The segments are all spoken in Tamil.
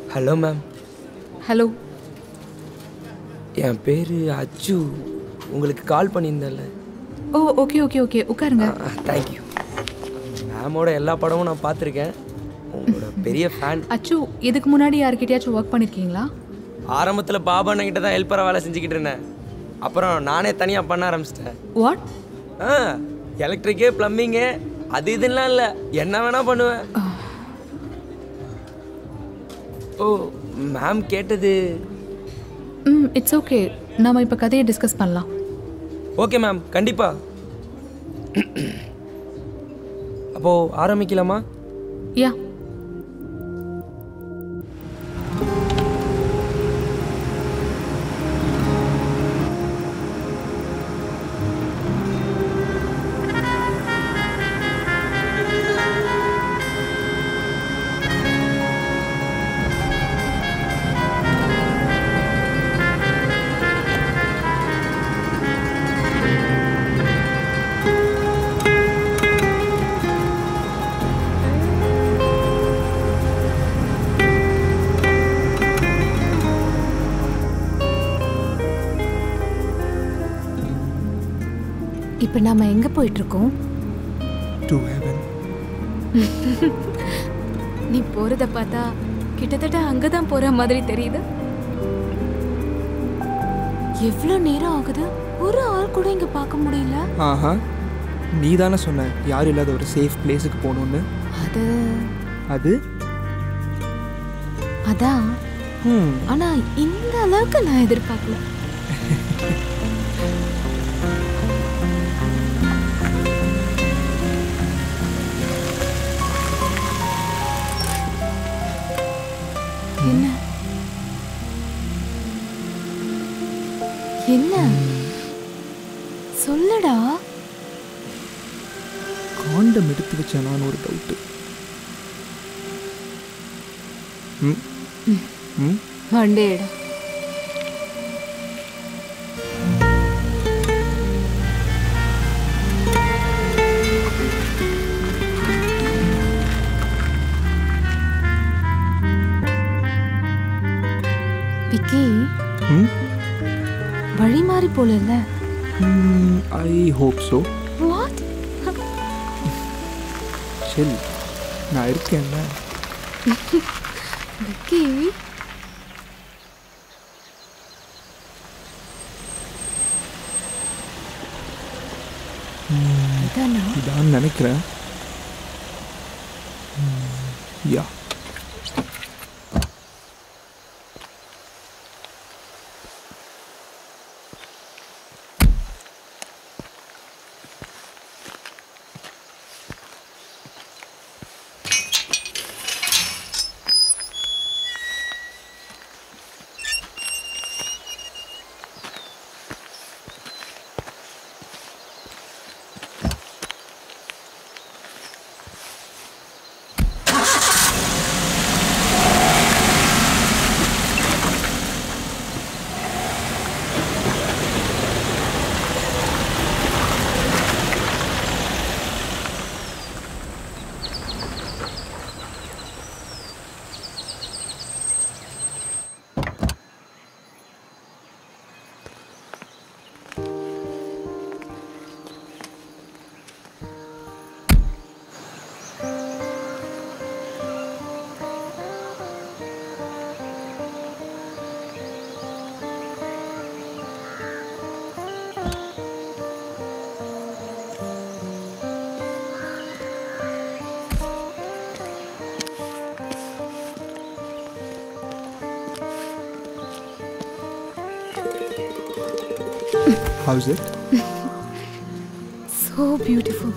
ஹலோ மேம் ஹலோ என் பேர் அச்சு உங்களுக்கு கால் பண்ணியிருந்தேன்ல ஓ ஓகே ஓகே ஓகே உட்காருங்க தேங்க்யூ மேமோட எல்லா படமும் நான் பார்த்துருக்கேன் உங்களோட பெரிய ஃபேன் அச்சு இதுக்கு முன்னாடி யார்கிட்டயாச்சும் ஒர்க் பண்ணிருக்கீங்களா ஆரம்பத்தில் பாபா அண்ணங்கிட்ட தான் ஹெல்ப்பராக வேலை செஞ்சுக்கிட்டு இருந்தேன் அப்புறம் நானே தனியாக பண்ண ஆரம்பிச்சிட்டேன் வாட் ஆ எலக்ட்ரிக்கு ப்ளம்பிங்கு அது இதுலாம் இல்லை என்ன வேணால் பண்ணுவேன் ஓ மேம் கேட்டது ம் இட்ஸ் ஓகே நாம இப்போ கதையை டிஸ்கஸ் பண்ணலாம் ஓகே மேம் கண்டிப்பாக அப்போது ஆரம்பிக்கலாமா யா இப்போ நாம எங்க போயிட்டு இருக்கோம் டு ஹெவன் நீ போறத பார்த்தா கிட்டத்தட்ட அங்கதான் போற மாதிரி தெரியுது எவ்வளோ நேரம் ஆகுது ஒரு ஆள் கூட இங்க பார்க்க முடியல ஆஹா நீ தானே சொன்ன யாரும் இல்லாத ஒரு சேஃப் பிளேஸுக்கு போகணுன்னு அது அது அதான் ம் ஆனா இந்த அளவுக்கு நான் எதிர்பார்க்கல என்ன என்ன சொல்லுடா காண்டம் எடுத்து வச்சேனான்னு ஒரு டவுட்டு ம் ம் மண்டேடா விக்கி ம் வழி மாறி போல ஐ ஹோப் ஸோ வாட் சரி நான் இருக்கேன்ல விக்கி இதானா இதான் நினைக்கிறேன் yeah house it so beautiful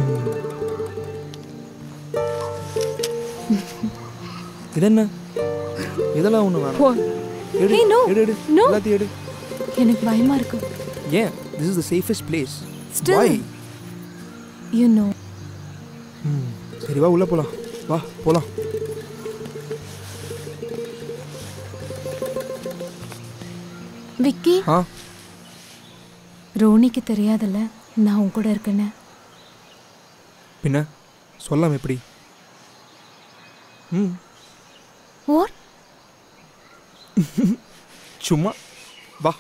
இது என்ன இதெல்லாம் ஒன்று வேணாம் What? எடு Hey, no. எடு எடு No. எல்லாத்தையும் எடு எனக்கு பயமா இருக்கு ஏன் this is the safest place Still. Why? You know ம் சரி வா உள்ளே போகலாம் வா போகலாம் விக்கி ஆ ரோனிக்கு தெரியாதுல்ல நான் உன் கூட இருக்கேன்னு பின்ன சொல்லாம எப்படி ம் வாட் சும்மா வா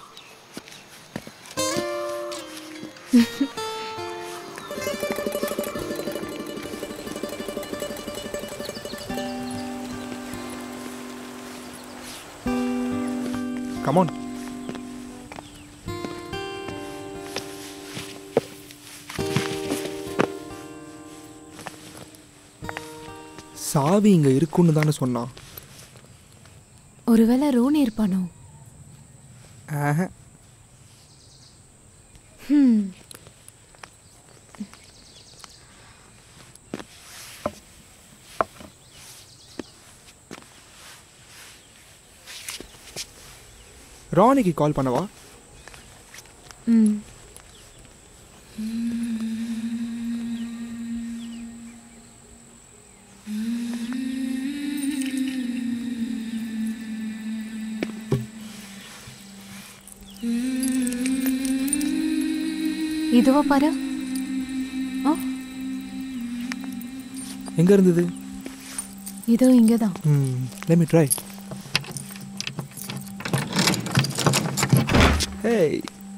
கமான் சாவி இங்க இருக்குன்னு தானே சொன்னான் ஒருவேளை ரோனி இருப்பானோ ஆஹா ஹம் ராணிக்கு கால் பண்ணவா ம் இதுவா பாரு ஆ எங்க இருந்தது இதோ இங்கே தான் ம் let me try hey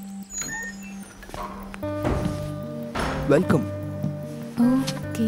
welcome okay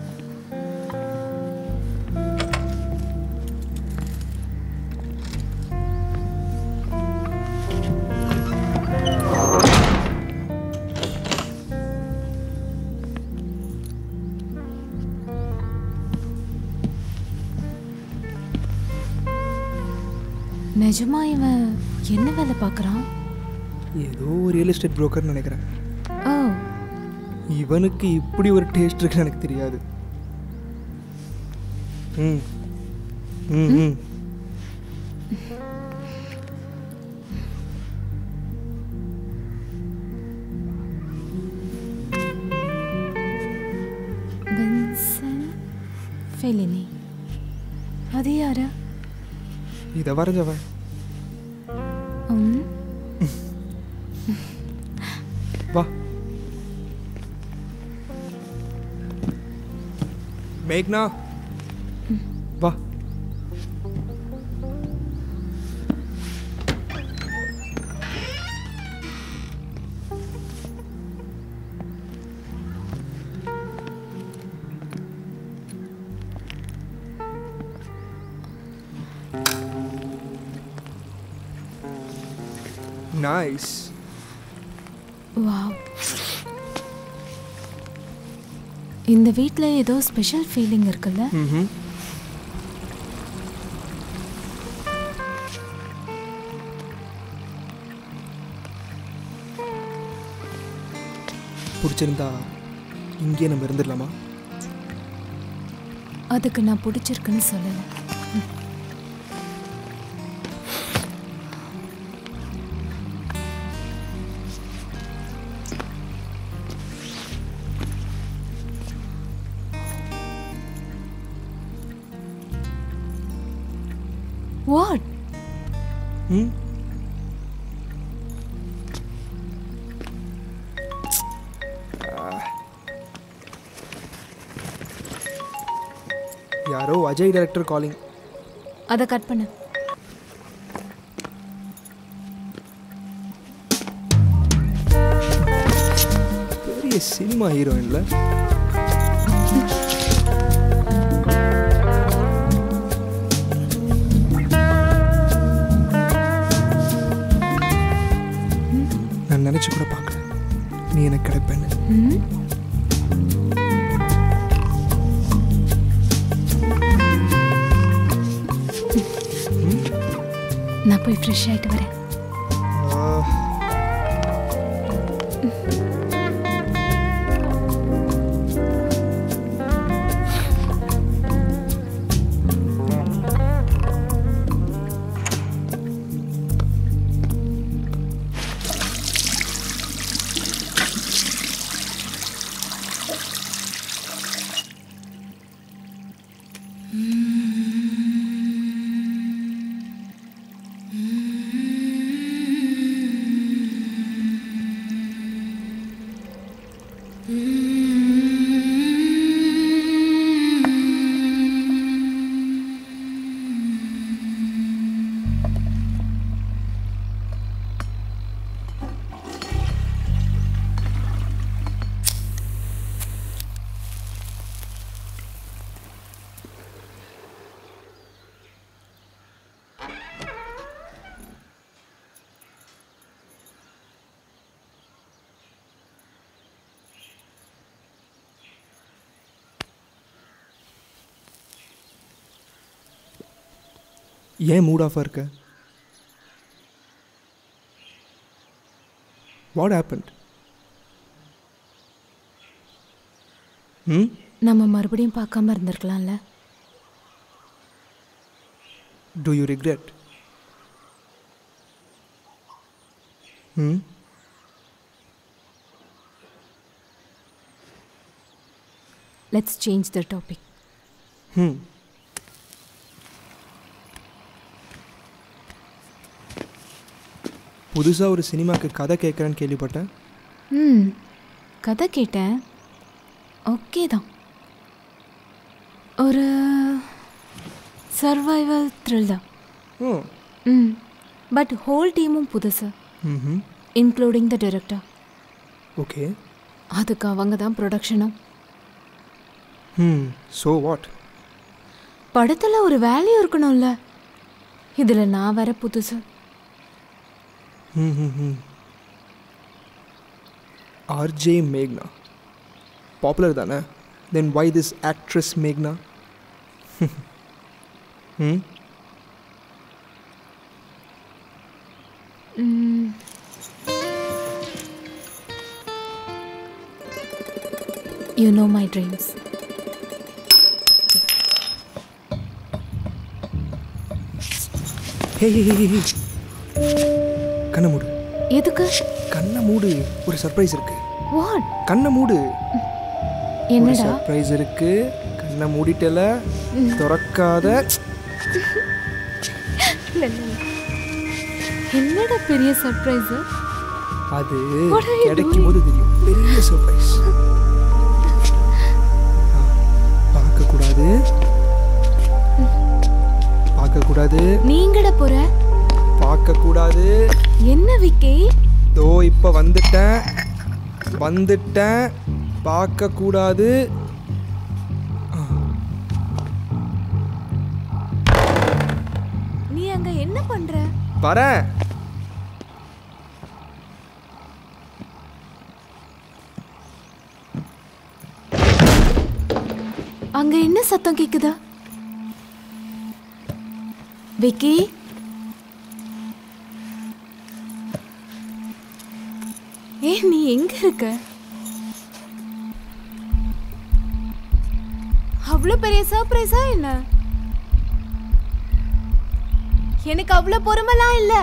நிஜமா இவன் என்ன வேலை பார்க்குறான் ஏதோ ஒரு ரியல் எஸ்டேட் புரோக்கர்னு நினைக்கிறேன் ஓ இவனுக்கு இப்படி ஒரு டேஸ்ட் இருக்குன்னு எனக்கு தெரியாது ம் ம் ம் வின்சன் ஃபெலினி அது யாரு இதை வரைஞ்சவன் ம் வா மேக்னா வா நைஸ் வாவ் இந்த வீட்டில் ஏதோ ஸ்பெஷல் ஃபீலிங் இருக்குல்ல ம் பிடிச்சிருந்தா இங்கேயே நம்ம இருந்துடலாமா அதுக்கு நான் பிடிச்சிருக்குன்னு சொல்லலை வாட் ம் யாரோ அஜய் டைரக்டர் காலிங் அதை கட் பண்ணு பெரிய சினிமா ஹீரோயின்ல நான் நினைச்சு கூட பார்க்கல நீ எனக்கு கிடைப்பேன்னு ம் நான் போய் ஃப்ரெஷ் ஆயிட்டு வரேன் ஆ. ஏன் மூட் ஆஃபாக இருக்க வாட் happened ம் நம்ம மறுபடியும் பார்க்காம இருந்திருக்கலாம்ல Do you regret? Hmm? Let's change the topic Hmm. புதுசாக ஒரு சினிமாக்கு கதை கேட்குறேன்னு கேள்விப்பட்டேன் ம் கதை கேட்டேன் ஓகே தான் ஒரு சர்வைவல் த்ரில் தான் ம் ம் பட் ஹோல் டீமும் புதுசு ம் இன்க்ளூடிங் த டைரக்டர் ஓகே அதுக்கு அவங்க தான் ப்ரொடக்ஷனும் ம் ஸோ வாட் படத்தில் ஒரு வேல்யூ இருக்கணும்ல இதில் நான் வேற புதுசு ம் ம் ம் ஆர்ஜே மேக்னா பாப்புலர் தானே தென் வை திஸ் ஆக்ட்ரஸ் மேக்னா hmm you know my dreams hey hey hey hey கண்ணை மூடு எதுக்கு கண்ணை மூடு ஒரு சர்ப்ரைஸ் இருக்கு வாட் கண்ணை மூடு ஒரு என்னடா சர்ப்ரைஸ் இருக்கு கண்ணை மூடிட்டல திறக்காத என்னடா பெரிய சர்ப்ரைஸ் அது What are you கிடைக்கும் போது தெரியும் பெரிய சர்ப்ரைஸ் பார்க்க கூடாது பார்க்க கூடாது நீங்கட போற பார்க்க கூடாது என்ன விக்கி தோ இப்போ வந்துட்டேன் வந்துட்டேன் பார்க்க கூடாது நீ அங்க என்ன பண்ற வரேன் அங்க என்ன சத்தம் கேக்குதா விக்கி ஏ நீ எங்க இருக்க அவ்வளோ பெரிய சர்ப்ரைஸா என்ன எனக்கு அவ்வளோ பொறுமைலாம் இல்ல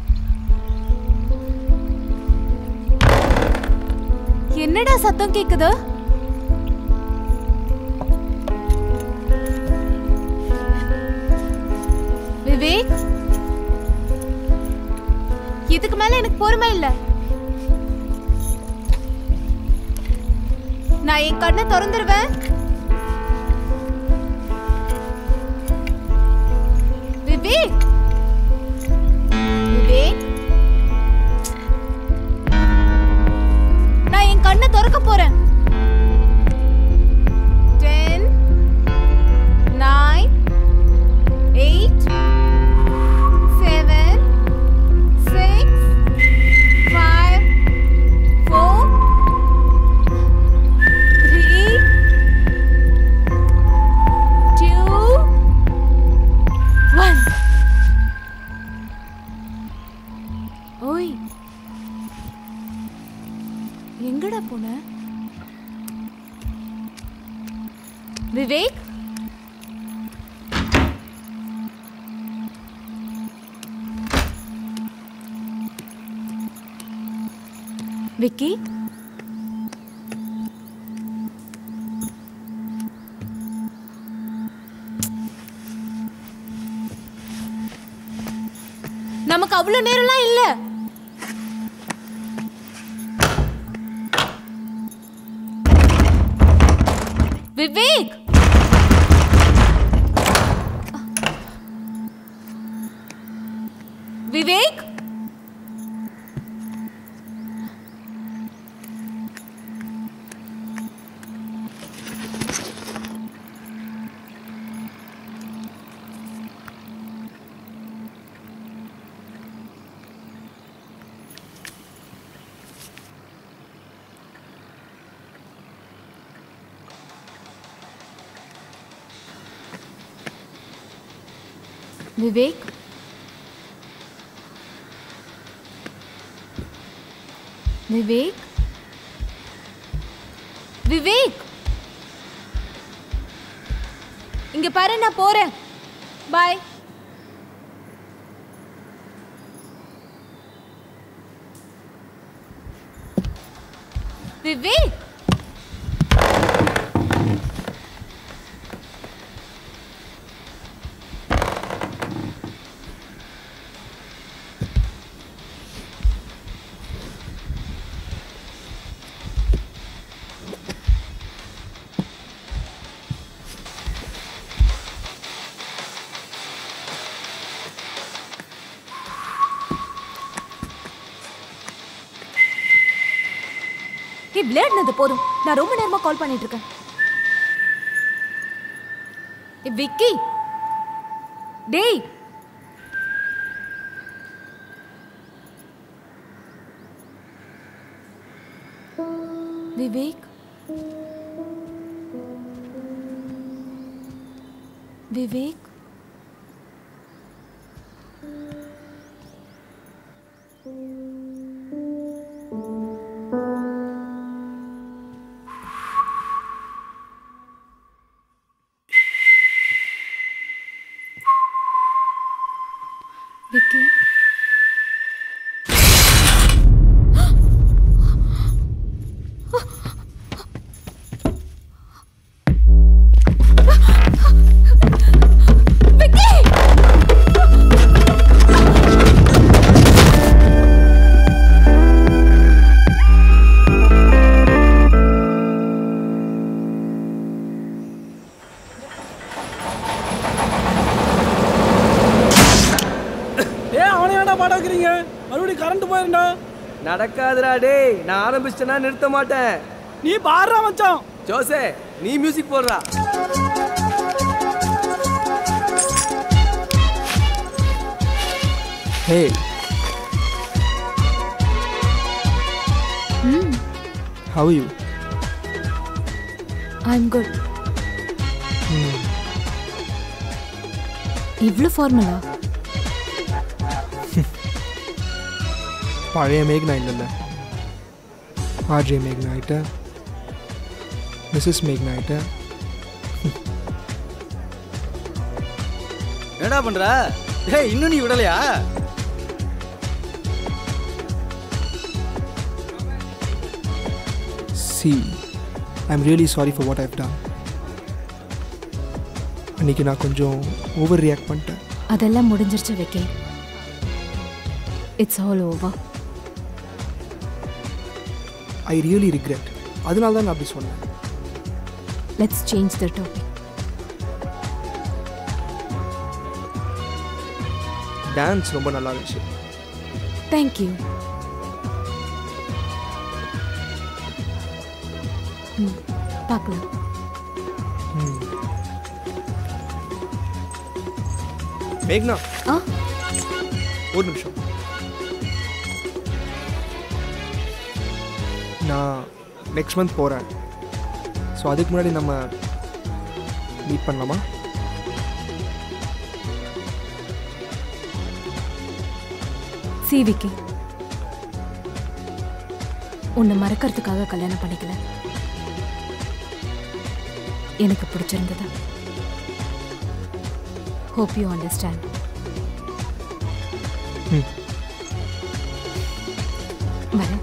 என்னடா சத்தம் கேக்குது விவேக் இதுக்கு மேல எனக்கு பொறுமை இல்ல நான் என் கண்ணை திறந்துருவேன் விவேக் விவேக் நான் என் கண்ணை திறக்க போறேன் ten nine eight, seven, six, five, four, three, two, one. ஓய் எங்கடா போன விவேக் விக்கி நமக்கு அவ்வளவு நேரம்லாம் இல்ல விவேக் விவேக் விவேக் விவேக் விவேக் இங்க பாரு நான் போறேன் பாய் விவேக் ஹே விளையாடினது போதும் நான் ரொம்ப நேரமா கால் பண்ணிட்டு இருக்கேன் ஏ விக்கி டேய் விவேக் விவேக் விக்கி ஏ அவனை ஏன்டா பாட வைக்கிறீங்க மறுபடியும் கரண்ட் போயிருண்டா நடக்காதுடா டேய் நான் ஆரம்பிச்சிட்டேன்னா நிறுத்த மாட்டேன் நீ பாடுறா மச்சான் ஜோசே நீ மியூசிக் போடுறா hey how you I am good இவ்வளோ ஃபார்மலா பழைய மேக்னா இல்லைல்ல ஆர்ஜே மேக்னா ஆகிட்ட மிஸ்ஸஸ் மேக்னா ஆகிட்ட என்னடா பண்ற ஏய் இன்னும் நீ விடலையா see I am really sorry for what I've done அன்றைக்கி நான் கொஞ்சம் ஓவர் ரியாக்ட் பண்ணிட்டேன் அதெல்லாம் முடிஞ்சிருச்சு Vicky it's all over I really regret அதனால தான் நான் அப்படி சொன்னேன் let's change the topic dance ரொம்ப நல்லா இருந்துச்சு தேங்க்யூ ம் பார்க்கலாம் மேக்னா ஆ ஒரு நிமிஷம் நான் நெக்ஸ்ட் மந்த் போகிறேன் ஸோ அதுக்கு முன்னாடி நம்ம மீட் பண்ணலாமா சி விக்கி உன்னை மறக்கறதுக்காக கல்யாணம் பண்ணிக்கல எனக்கு பிடிச்சிருந்தது ஹோப் யூ அண்டர்ஸ்டாண்ட் ம். வரேன்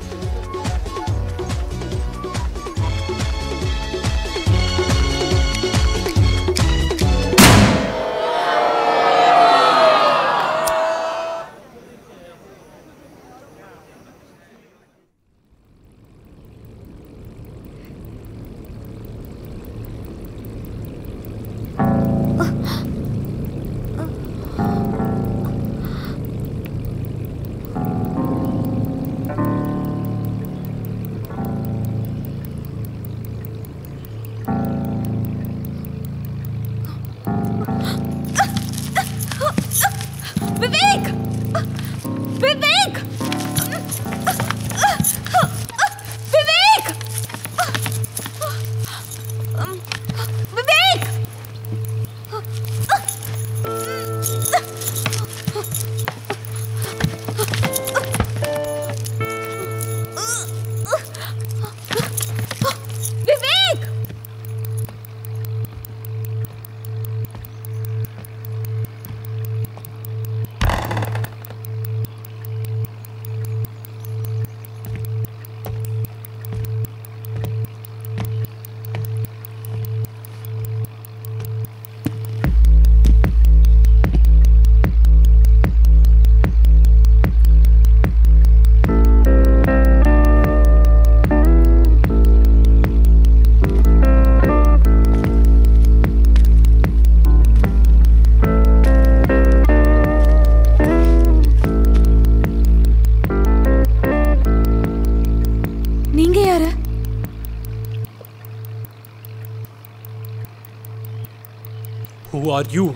ஆர் யூ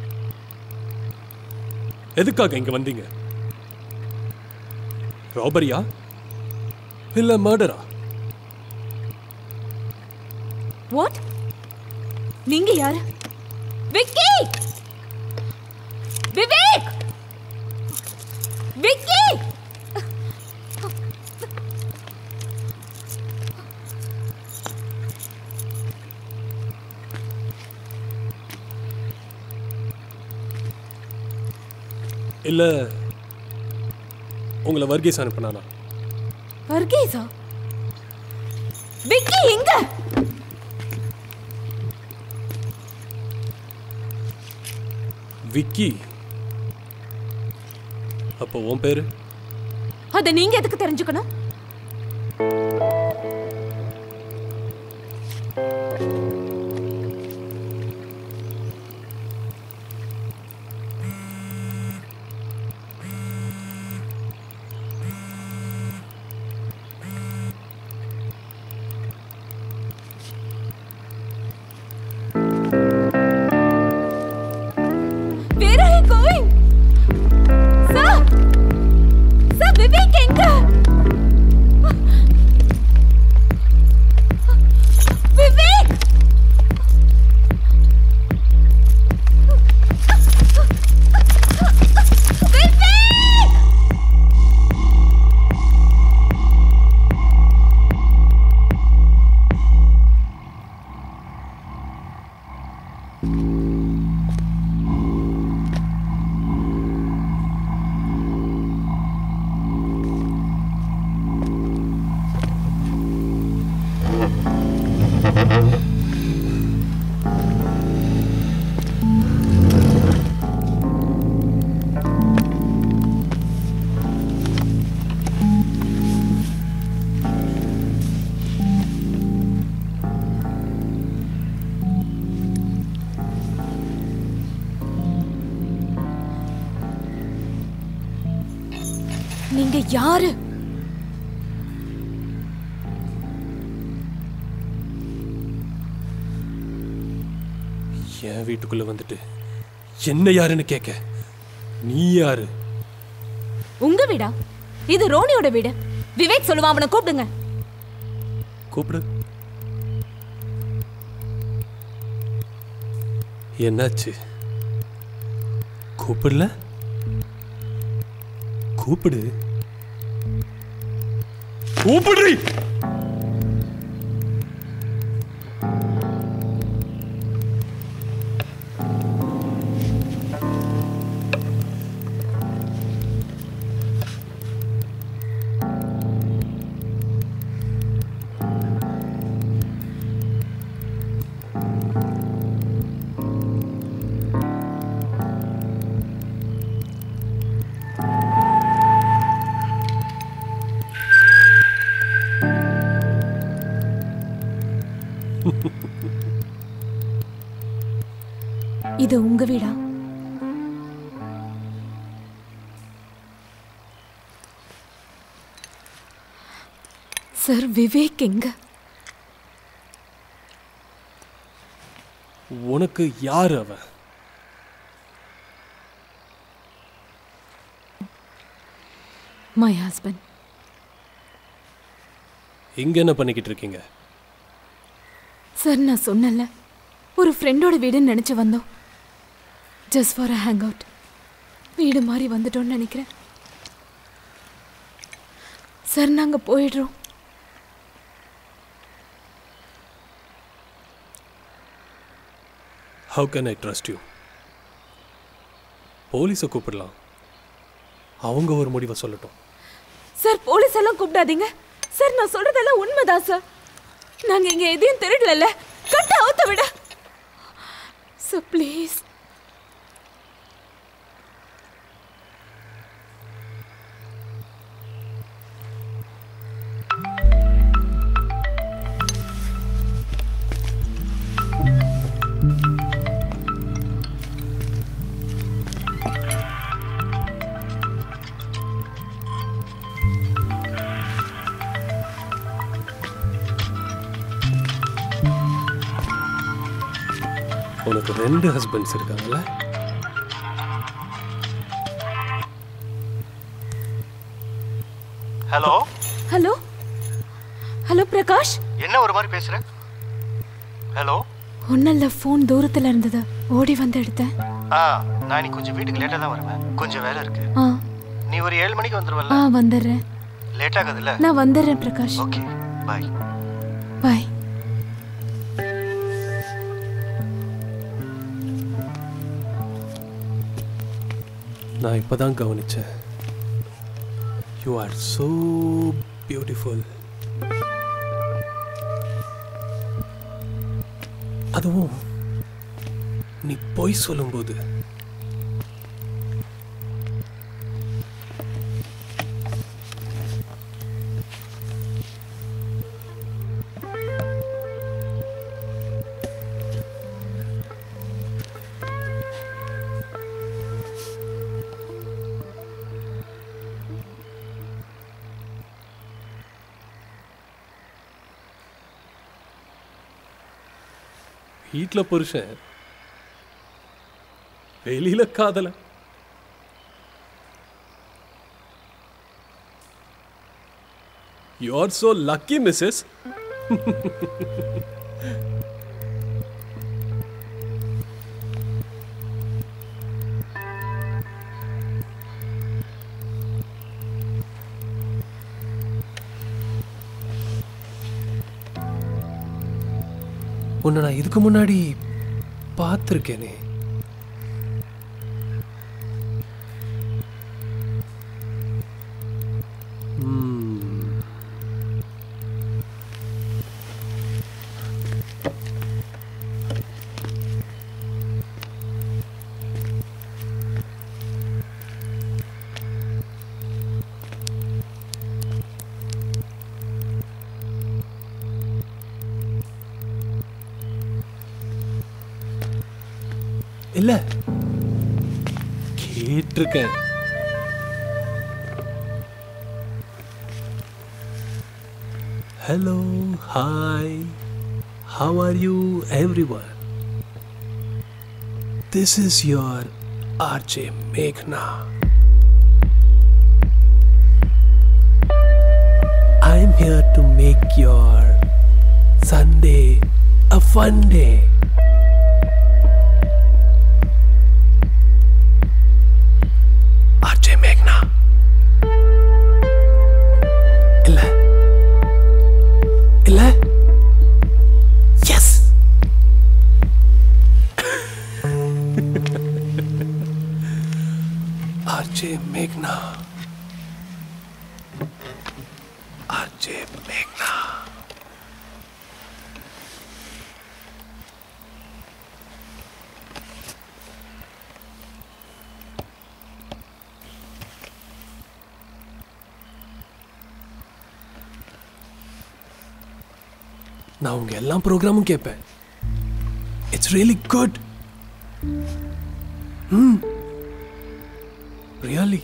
எதுக்காக இங்க வந்தீங்க ராபரியா இல்ல மர்டரா வாட் நீங்க யாரு விக்கி விவேக் விக்கி இல்ல உங்களை வர்கீஸ் அனுப்புனானா வர்கீஸா விக்கி எங்க விக்கி அப்போ உன் பேரு அத நீங்க எதுக்கு தெரிஞ்சுக்கணும் Where are you going? Sir! Sir, Vivek எங்க? விவேக்! விவேக்! நீங்க யாரு என் வீட்டுக்குள்ள வந்துட்டு என்ன யாருன்னு கேட்க நீ யாரு உங்க வீடா இது ரோனியோட வீடு விவேக் சொல்லுவான் அவனை கூப்பிடுங்க கூப்பிடு என்னாச்சு கூப்பிடல கூப்பிடு கூப்பிடுறி இது உங்க வீடா சார் விவேக் எங்க உனக்கு யாரு அவன் மை ஹஸ்பண்ட் இங்க என்ன பண்ணிக்கிட்டு இருக்கீங்க சார் நான் சொன்னல ஒரு ஃப்ரெண்டோட வீடுன்னு நினைச்சு வந்தோம் just for a hang out வீடு மாதிரி வந்துட்டோம்னு நினைக்கிறேன் சார் நாங்க போயிடுறோம் how can I trust you போலீஸை கூப்பிடலாம் அவங்க ஒரு முடிவை சொல்லட்டும் சார் போலீஸ் எல்லாம் கூப்பிடாதீங்க சார் நான் சொல்றதெல்லாம் உண்மைதான் சார் நாங்க இங்க எதையும் திருடல கட்ட அவுத்த விட சார் ப்ளீஸ் உனக்கு உனக்கு ரெண்டு ஹஸ்பண்ட்ஸ் இருக்காங்கல்ல ஹலோ ஹலோ ஹலோ பிரகாஷ் என்ன ஒரு மாதிரி பேசுற ஹலோ ஒன்றும் இல்லை ஃபோன் தூரத்தில் இருந்தது ஓடி வந்து எடுத்தேன் ஆ நான் இன்னைக்கு கொஞ்சம் வீட்டுக்கு லேட்டாக தான் வருவேன் கொஞ்சம் வேலை இருக்கு ஆ நீ ஒரு ஏழு மணிக்கு ஆ வந்துருவல்ல வந்துடுறேன் லேட் ஆகுதுல்ல நான் வந்துடுறேன் பிரகாஷ் ஓகே பாய் பாய் நான் இப்பதான் கவனிச்சேன் யூ ஆர் so பியூட்டிஃபுல் அதுவும் நீ பொய் சொல்லும்போது வீட்டில் புருஷன் வெளியில காதல you are so lucky missus உன்னை நான் இதுக்கு முன்னாடி பார்த்துருக்கேனே ம். இல்ல கேட்டிருக்கேன் hello hi how are you everyone this is your RJ மேக்னா I'm here to make your Sunday a fun day. RJ மேக்னா இல்ல இல்ல எஸ் ஆர்ஜே மேக்னா ஆர்ஜே மேக்னா நான் உங்க எல்லா ப்ரோக்ராமும் கேட்பேன் it's really good hmm really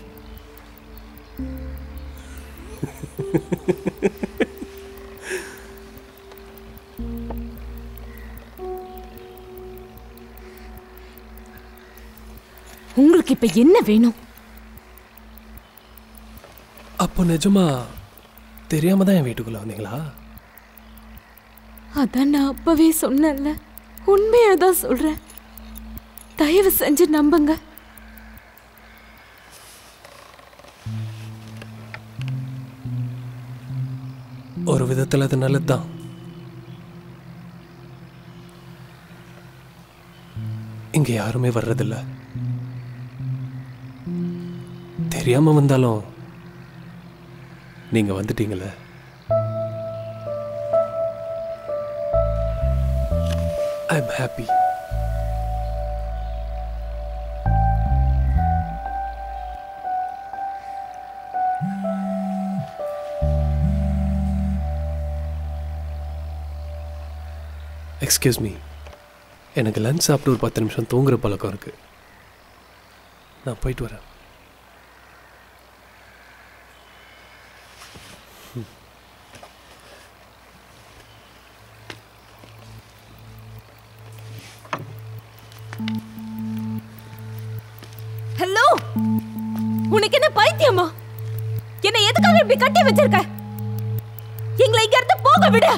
உங்களுக்கு இப்ப என்ன வேணும் அப்போ நிஜமா தெரியாம தான் என் வீட்டுக்குள்ள வந்தீங்களா அதான் நான் அப்பவே சொன்னேன்ல உண்மையா தான் சொல்றேன் தயவு செஞ்சு நம்புங்க ஒரு விதத்தில் அது நல்லதுதான் இங்க யாருமே வர்றதில்ல தெரியாம வந்தாலும் நீங்க வந்துட்டீங்களே ஐம் ஹாப்பி எக்ஸ்கியூஸ் மீ எனக்கு லஞ்ச் சாப்பிட்டு ஒரு பத்து நிமிஷம் தூங்குற பழக்கம் இருக்கு நான் போயிட்டு வரேன் ஹலோ உனக்கு என்ன பைத்தியமா என்ன எதுக்காக இப்படி கட்டி வச்சிருக்க எங்களை இங்க இருந்து போக விடு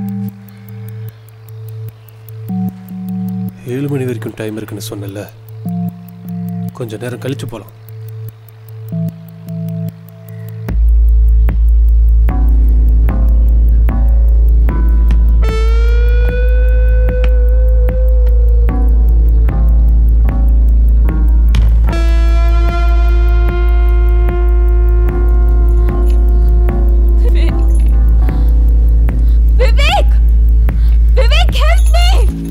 ஏழு மணி வரைக்கும் டைம் இருக்குன்னு சொன்னல கொஞ்ச நேரம் கழிச்சு போகலாம் Vivek Vivek help me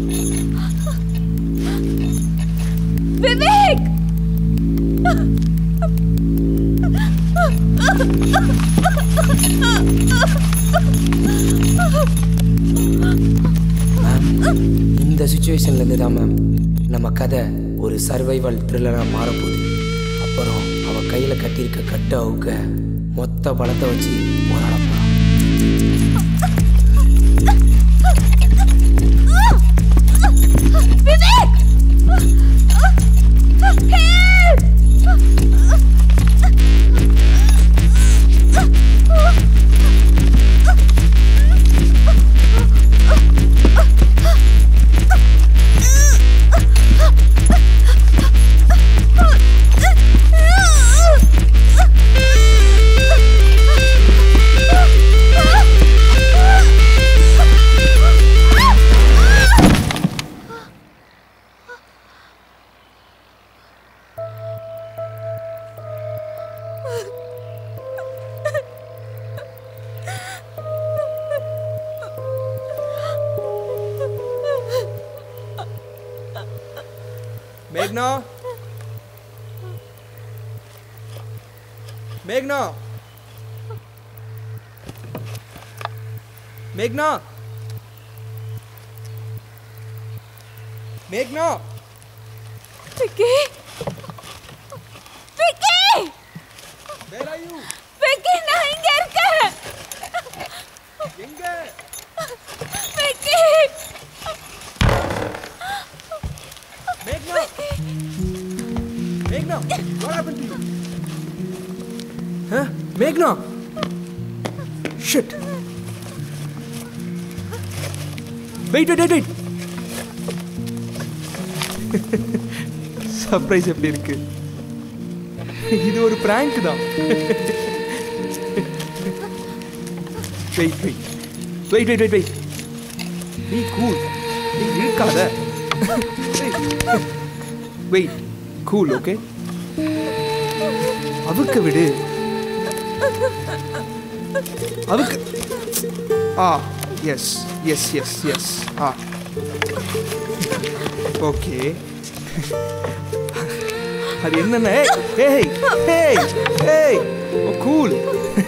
Vivek ma'am இந்த சுச்சுவேஷன்லேருந்து தான் மேம் நம்ம கதை ஒரு சர்வைவல் த்ரில்லராக மாறப்போகுது அப்புறம் அவ கையில் கட்டியிருக்க கட்டை அவுக்க மொத்த பலத்தை வச்சு போராட போறான். விவேக் ஹெல்ப் மேக்னா மேக்னா மேக்னா மேக்னா Vicky Vicky where are you Vicky நான் இங்க இருக்கேன் எங்க விக்கி மேக்னா மேக்னா what happen to you Huh? மேக்னா shit wait wait wait surprise எப்படி இருக்கு இது ஒரு பிராங்க் தான் wait wait wait wait wait wait நீ கூல் நீ இருக்காத வெயிட் கூல் ஓகே அவுக்க விடு அவுக்கு ஆ எஸ் எஸ் எஸ் எஸ் ஆ ஓகே அது என்னென்ன ஏய் ஏய் ஏய் ஓ கூல்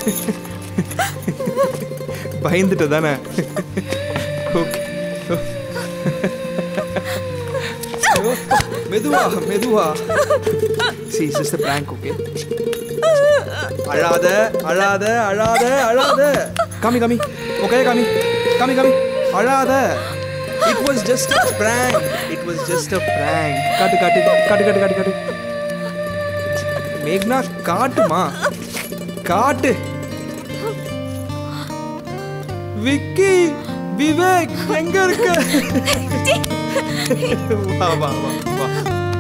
பயந்துட்ட தானே ஓகே மெதுவா மெதுவா see is the prank okay அழாத அழாத அழாத அழாத காமி காமி ஓகே காமி காமி காமி அழாத it was just a prank it was just a prank காட்டு காட்டு காட்டு காட்டு காட்டு காட்டு மேக்னா காட்டுமா காட்டு விக்கி விவேக் எங்க இருக்க வா வா வா வா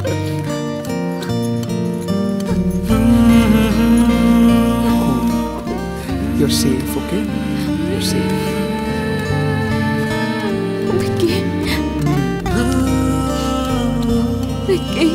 You're safe, okay? You're safe. Vicky Vicky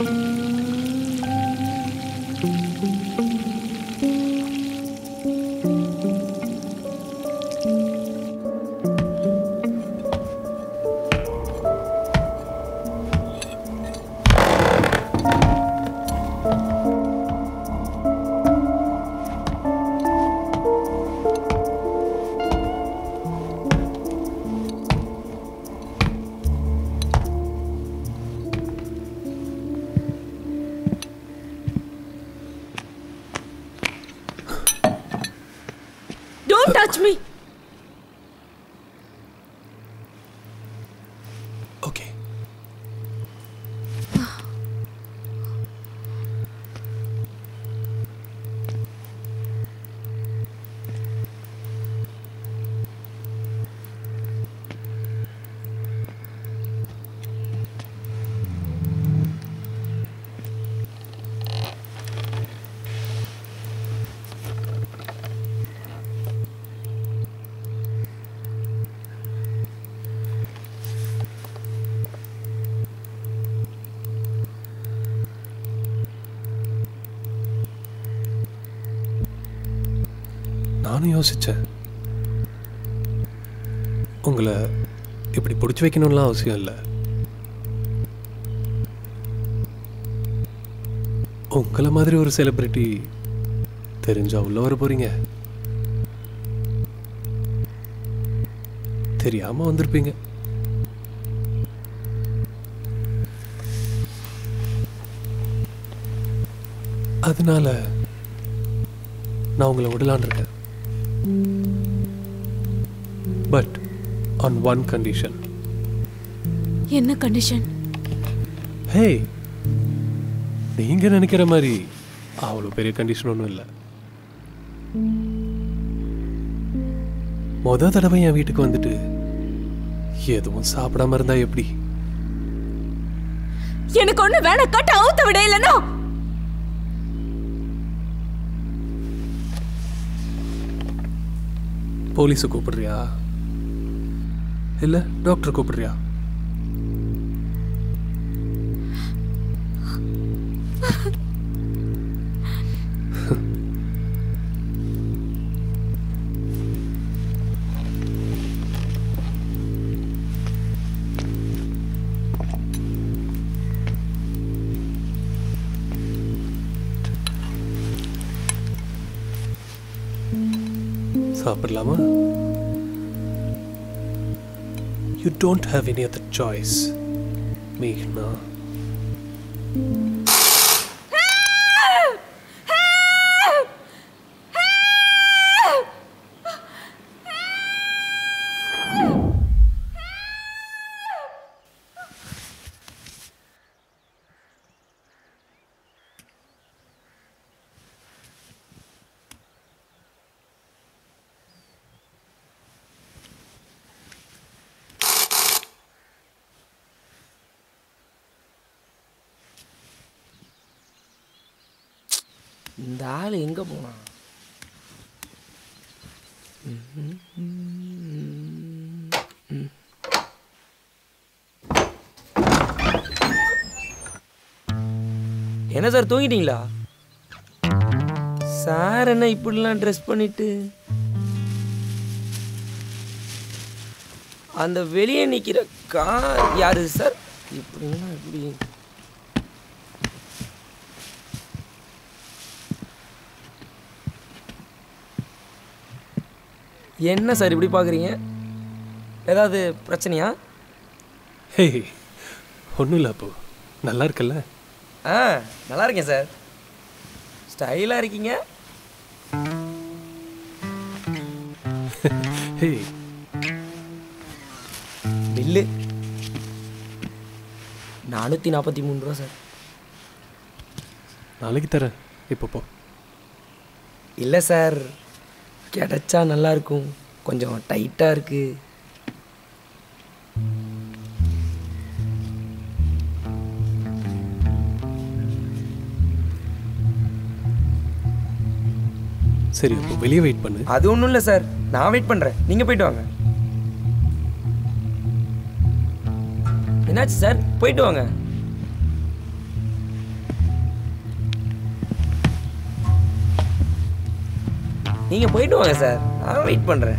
don't touch me okay நானும் யோசித்தேன் உங்களை இப்படி பிடிச்சி வைக்கணும்லாம் அவசியம் இல்லை உங்களை மாதிரி ஒரு செலிப்ரிட்டி தெரிஞ்சா உள்ள வர போறீங்க தெரியாம வந்திருப்பீங்க அதனால நான் உங்களை விடலான் இருக்கேன் பட் ஆன் ஒன் கண்டிஷன் என்ன கண்டிஷன் ஹே நீங்க நினைக்கிற மாதிரி அவ்வளோ பெரிய கண்டிஷன் ஒன்றும் இல்லை முத தடவை என் வீட்டுக்கு வந்துட்டு எதுவும் சாப்பிடாம இருந்தா எப்படி எனக்கு ஒண்ணு வேணாம் கட்ட அவுத்த விட இல்லைன்னா போலீஸை கூப்பிடுறியா இல்ல டாக்டர் கூப்பிடுறியா சாப்பிடலாமா you don't have any other choice மேഘ്னா இந்த ஆள் எங்கே போனான் என்ன சார் தூங்கிட்டீங்களா சார் என்ன இப்படிலாம் ட்ரெஸ் பண்ணிட்டு அந்த வெளியே நிற்கிற கார் யாரு சார் இப்படின்னா இப்படி என்ன சார் இப்படி பார்க்குறீங்க ஏதாவது பிரச்சனையா ஹே ஒன்றும் இல்லை அப்போ நல்லா இருக்குல்ல ஆ நல்லா இருக்கேன் சார் ஸ்டைலாக இருக்கீங்க ஹே பில்லு நானூற்றி நாற்பத்தி மூணு ரூபா சார் நாளைக்கு தரேன் இப்போ போ இல்லை சார் கிடைச்சா நல்லா இருக்கும் கொஞ்சம் டைட்டாக இருக்கு சரி அப்போ வெளியே வெயிட் பண்ணு அது ஒன்றும் இல்லை சார் நான் வெயிட் பண்ணுறேன் நீங்கள் போயிட்டு வாங்க என்னாச்சு சார் போயிட்டு வாங்க நீங்கள் போயிட்டு வாங்க சார் நான் வெயிட் பண்ணுறேன்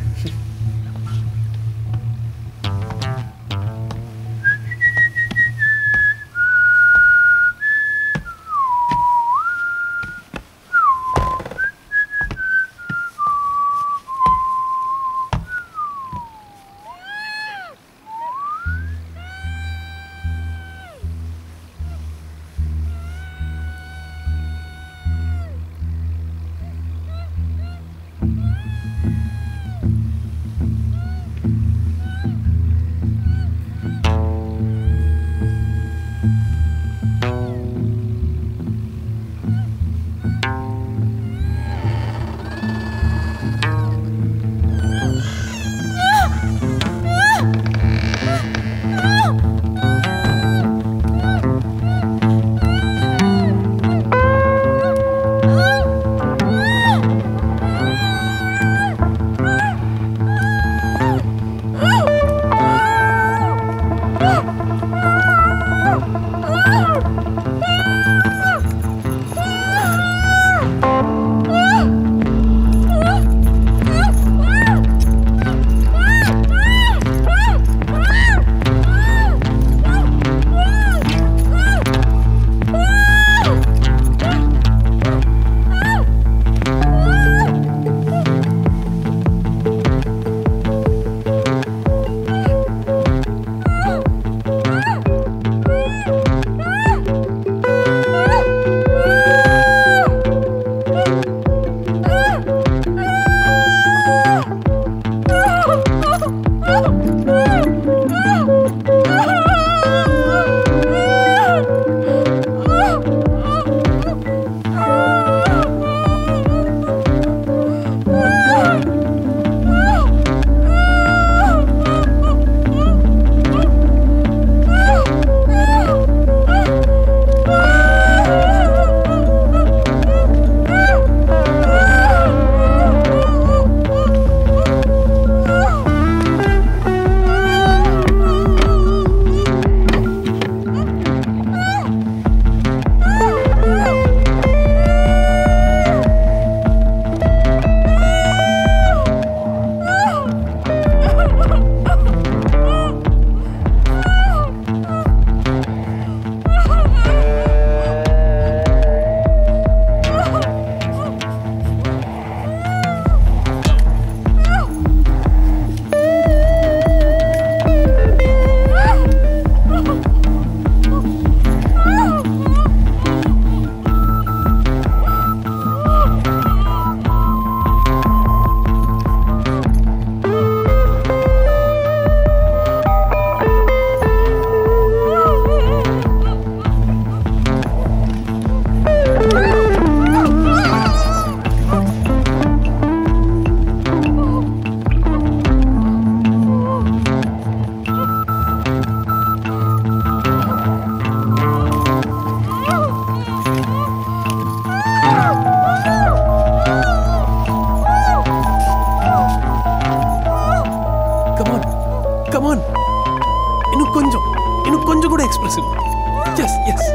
கமான் கமான் இன்னும் கொஞ்சம் இன்னும் கொஞ்சம் கூட expressive yes yes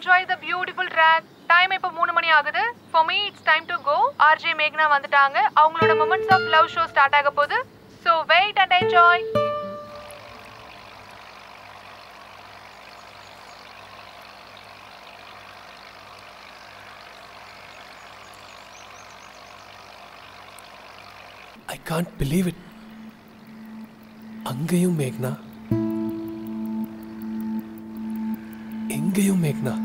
enjoy the beautiful track time இப்போ மூணு மணி ஆகுது for me it's time to go RJ மேக்னா வந்துட்டாங்க அவங்களோட moments of love show start ஆக போகுது so wait and enjoy I can't believe it அங்கேயும் மேக்னா எங்கேயும் மேக்னா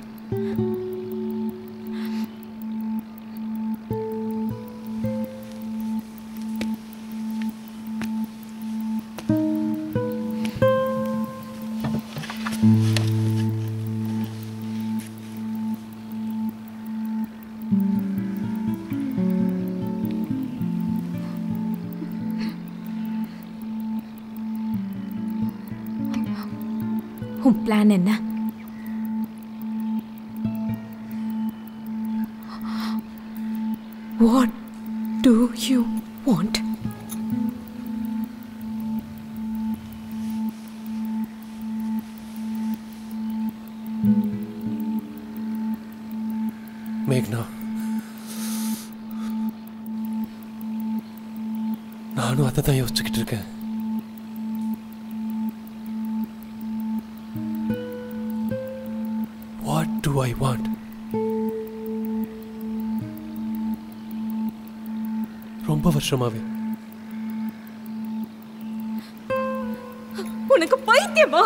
உன் பிளான் என்ன வாட் டு யூ வாண்ட் மேக்னா நானும் அதை தான் யோசிச்சுக்கிட்டு இருக்கேன் வாட் டு ஐ வாண்ட் ரொம்ப வருஷமாவே உனக்கு பைத்தியமா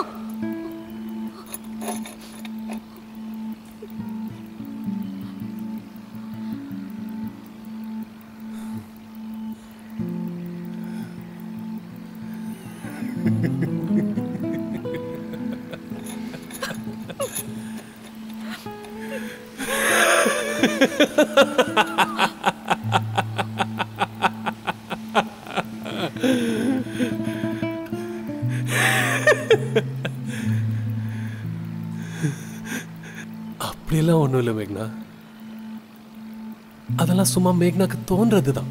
அப்படியெல்லாம் ஒன்றும் இல்லை மேக்னா அதெல்லாம் சும்மா மேக்னாக்கு தோன்றது தான்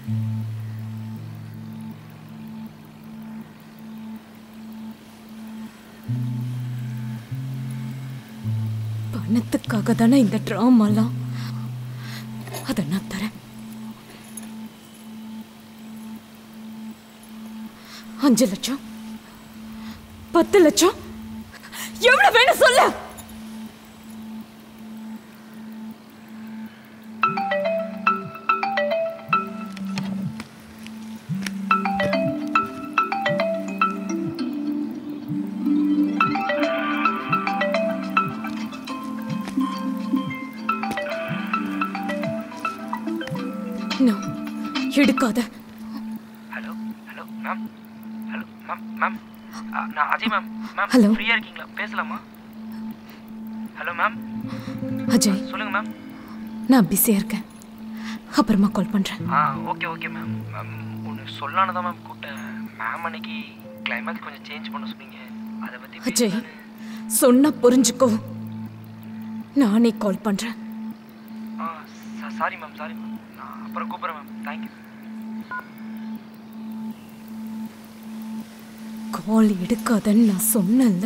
பணத்துக்காக தானே இந்த ட்ராமாலாம் அதை நான் தரேன் அஞ்சு லட்சம் பத்து லட்சம் எவ்வளவு வேணும் சொல்ல No, எடுக்காத hello hello ma'am hello ma'am ma'am ஆ, நான் அஜய் மேம் மேம் Hello. ஃப்ரீயாக இருக்கீங்களா பேசலாமா ஹலோ மேம் அஜய் சொல்லுங்கள் மேம் நான் பிஸியாக இருக்கேன் அப்புறமா கால் பண்ணுறேன் ஆ ஓகே ஓகே மேம் மேம் ஒன்று சொல்லான்னு தான் மேம் கூப்பிட்டேன் மேம் அன்னைக்கு கிளைமேக்ஸ் கொஞ்சம் சேஞ்ச் பண்ண சொன்னீங்க அதை பற்றி அஜய் சொன்னா புரிஞ்சுக்கோ நானே கால் பண்ணுறேன் ஆ சாரி மேம் சாரி மேம் நான் அப்புறம் கூப்பிட்றேன் மேம் தேங்க்யூ கால் எடுக்காதன்னு நான் சொன்னேன்ல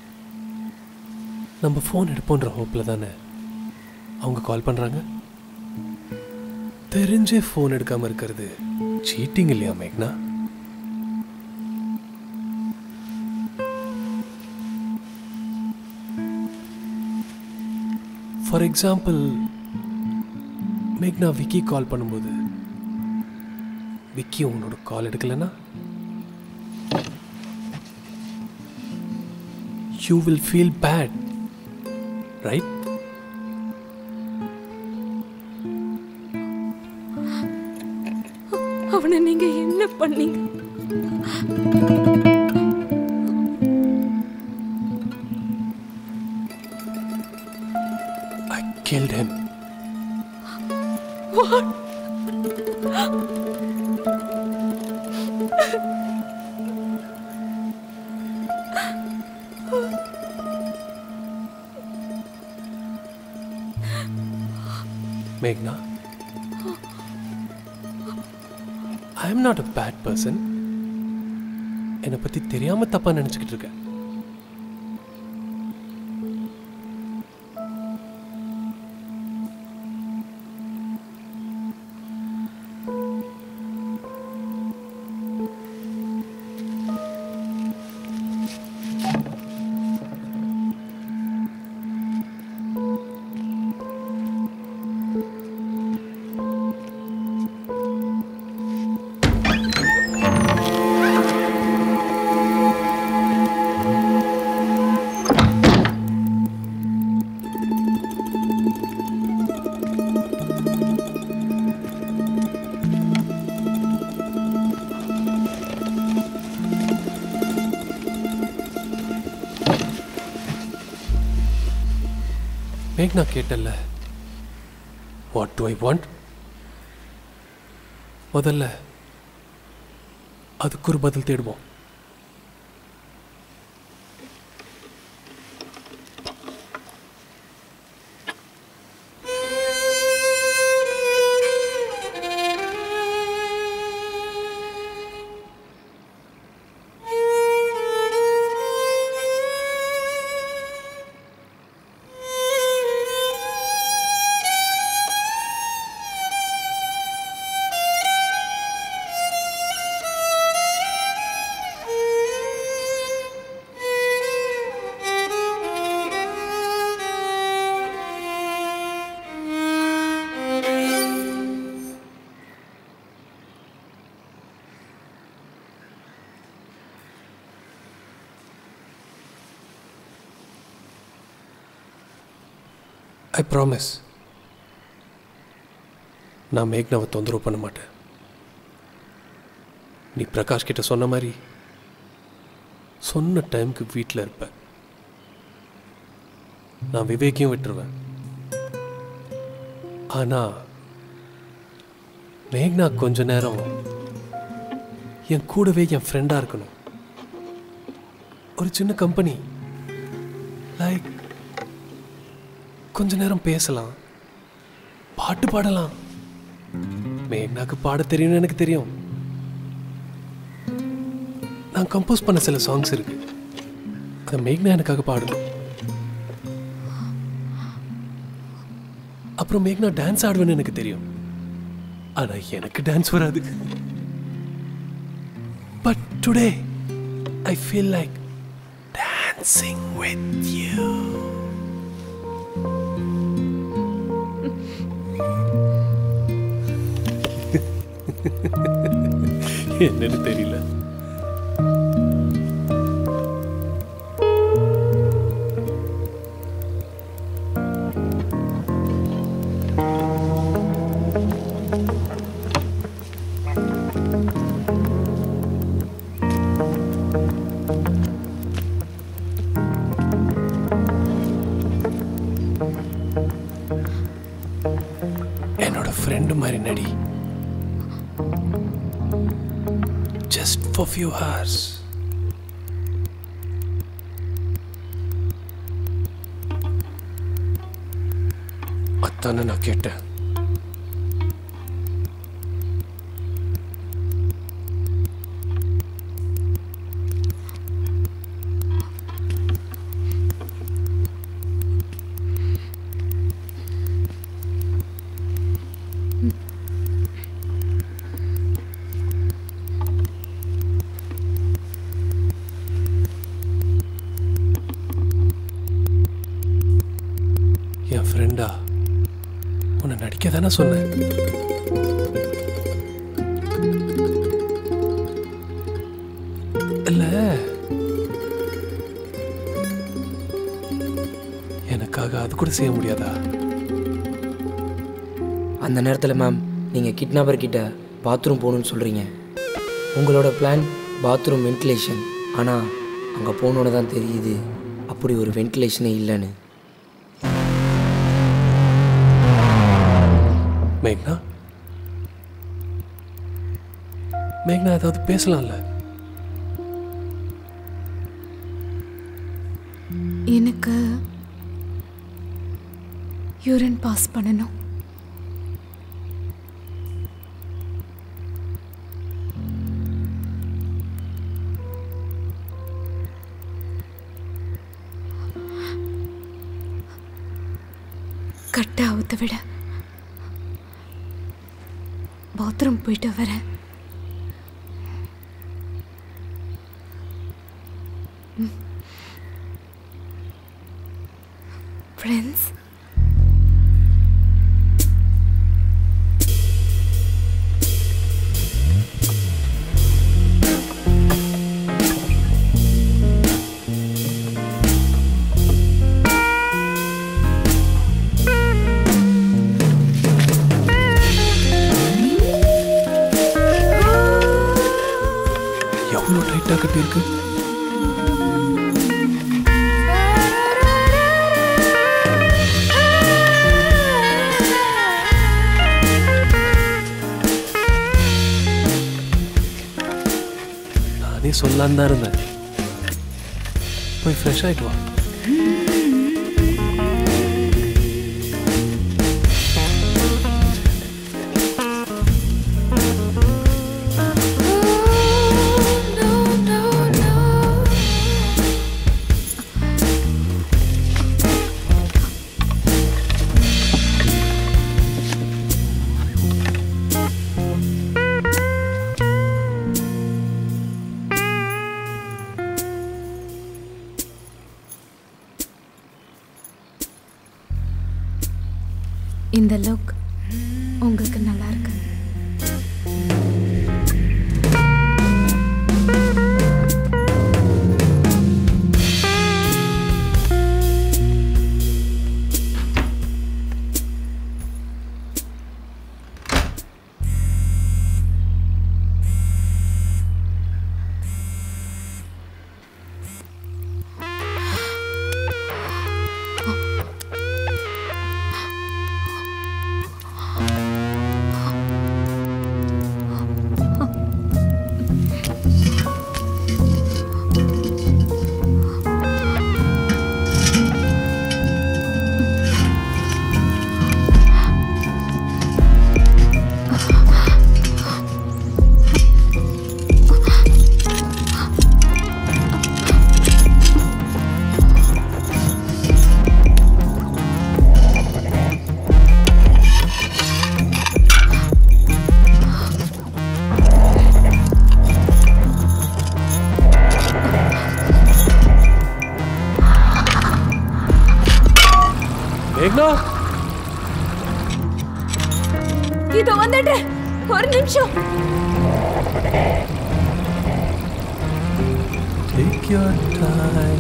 நம்ம ஃபோன் எடுப்போன்ற ஹோப்பில் தானே அவங்க கால் பண்ணுறாங்க தெரிஞ்சே ஃபோன் எடுக்காமல் இருக்கிறது சீட்டிங் இல்லையா மேக்னா ஃபார் எக்ஸாம்பிள் மேக்னா விக்கி கால் பண்ணும்போது விக்கி உன்னோட கால் எடுக்கலைன்னா you will feel bad right அவனை நீங்க என்ன பண்ணீங்க I killed him. Meghna, I am not a bad person. என்னை பற்றி தெரியாம தப்பா நினச்சிக்கிட்டு இருக்கேன் மேக்னா கேட்டல்ல வாட் டு ஐ வாண்ட் முதல்ல அதுக்கு ஒரு பதில் தேடுவோம் ஐ ப்ராமிஸ் நான் மேக்னாவை தொந்தரவு பண்ண மாட்டேன் நீ பிரகாஷ் கிட்ட சொன்ன மாதிரி சொன்ன டைம்க்கு வீட்டில் இருப்பேன் நான் விவேக்கையும் விட்டுருவேன் ஆனால் மேக்னா கொஞ்ச நேரம் என் கூடவே என் ஃப்ரெண்டாக இருக்கணும் ஒரு சின்ன கம்பெனி லைக் கொஞ்ச நேரம் பேசலாம் பாட்டு பாடலாம் மேக்னாக்கு பாட தெரியும்னு எனக்கு தெரியும் நான் கம்போஸ் பண்ண சில சாங்ஸ் இருக்கு அதை மேக்னா எனக்காக பாடணும் அப்புறம் மேக்னா டான்ஸ் ஆடுவேன்னு எனக்கு தெரியும் ஆனா எனக்கு டான்ஸ் வராது but today I feel like dancing with you என்னன்னு தெரியல என்னோட ஃப்ரெண்டு மாதிரி நடி just for few hours. அத்தானே நான் கேட்டேன் என் ஃப்ரெண்டா உன்னை நடிக்க தானே சொன்னேன் இல்ல எனக்காக அது கூட செய்ய முடியாதா அந்த நேரத்தில் மேம் நீங்கள் கிட்னாப்பர் கிட்ட பாத்ரூம் போகணுன்னு சொல்கிறீங்க உங்களோட பிளான் பாத்ரூம் வென்டிலேஷன் ஆனால் அங்கே போனோன்னு தான் தெரியுது அப்படி ஒரு வென்டிலேஷனே இல்லைன்னு மேக்னா மேக்னா ஏதாவது பேசலாம்ல எனக்கு யூரின் பாஸ் பண்ணணும் கட்ட அவுத்த விட பாத்ரூம் போயிட்டு வரேன் ஃப்ரெண்ட்ஸ் எவ்வளோ டைட்டாக கட்டியிருக்கு ஆ நானே சொல்லலான்னு தான் இருந்தேன் போய் ஃப்ரெஷ் ஆகிட்டு வா இந்த லுக் உங்களுக்கு நல்லா இருக்கு மேக்னா இதோ வந்துட்டு ஒரு நிமிஷம் Take your time.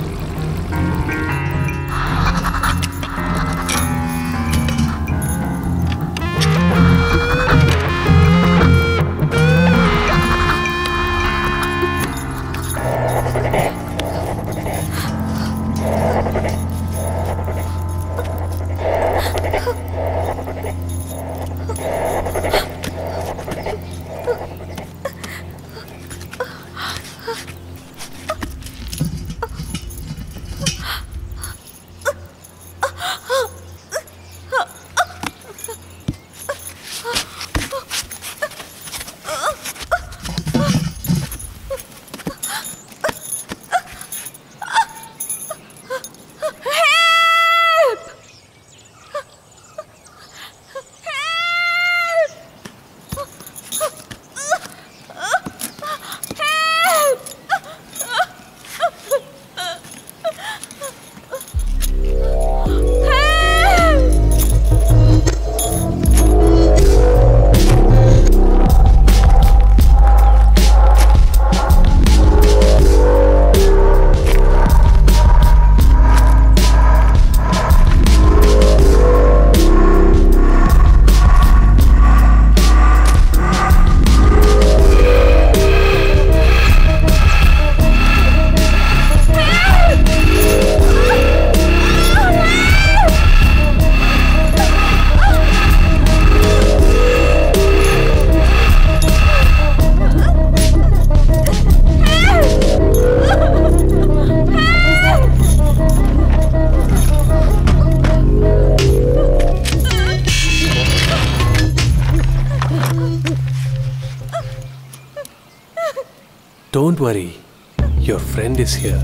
Don't worry, your friend is here.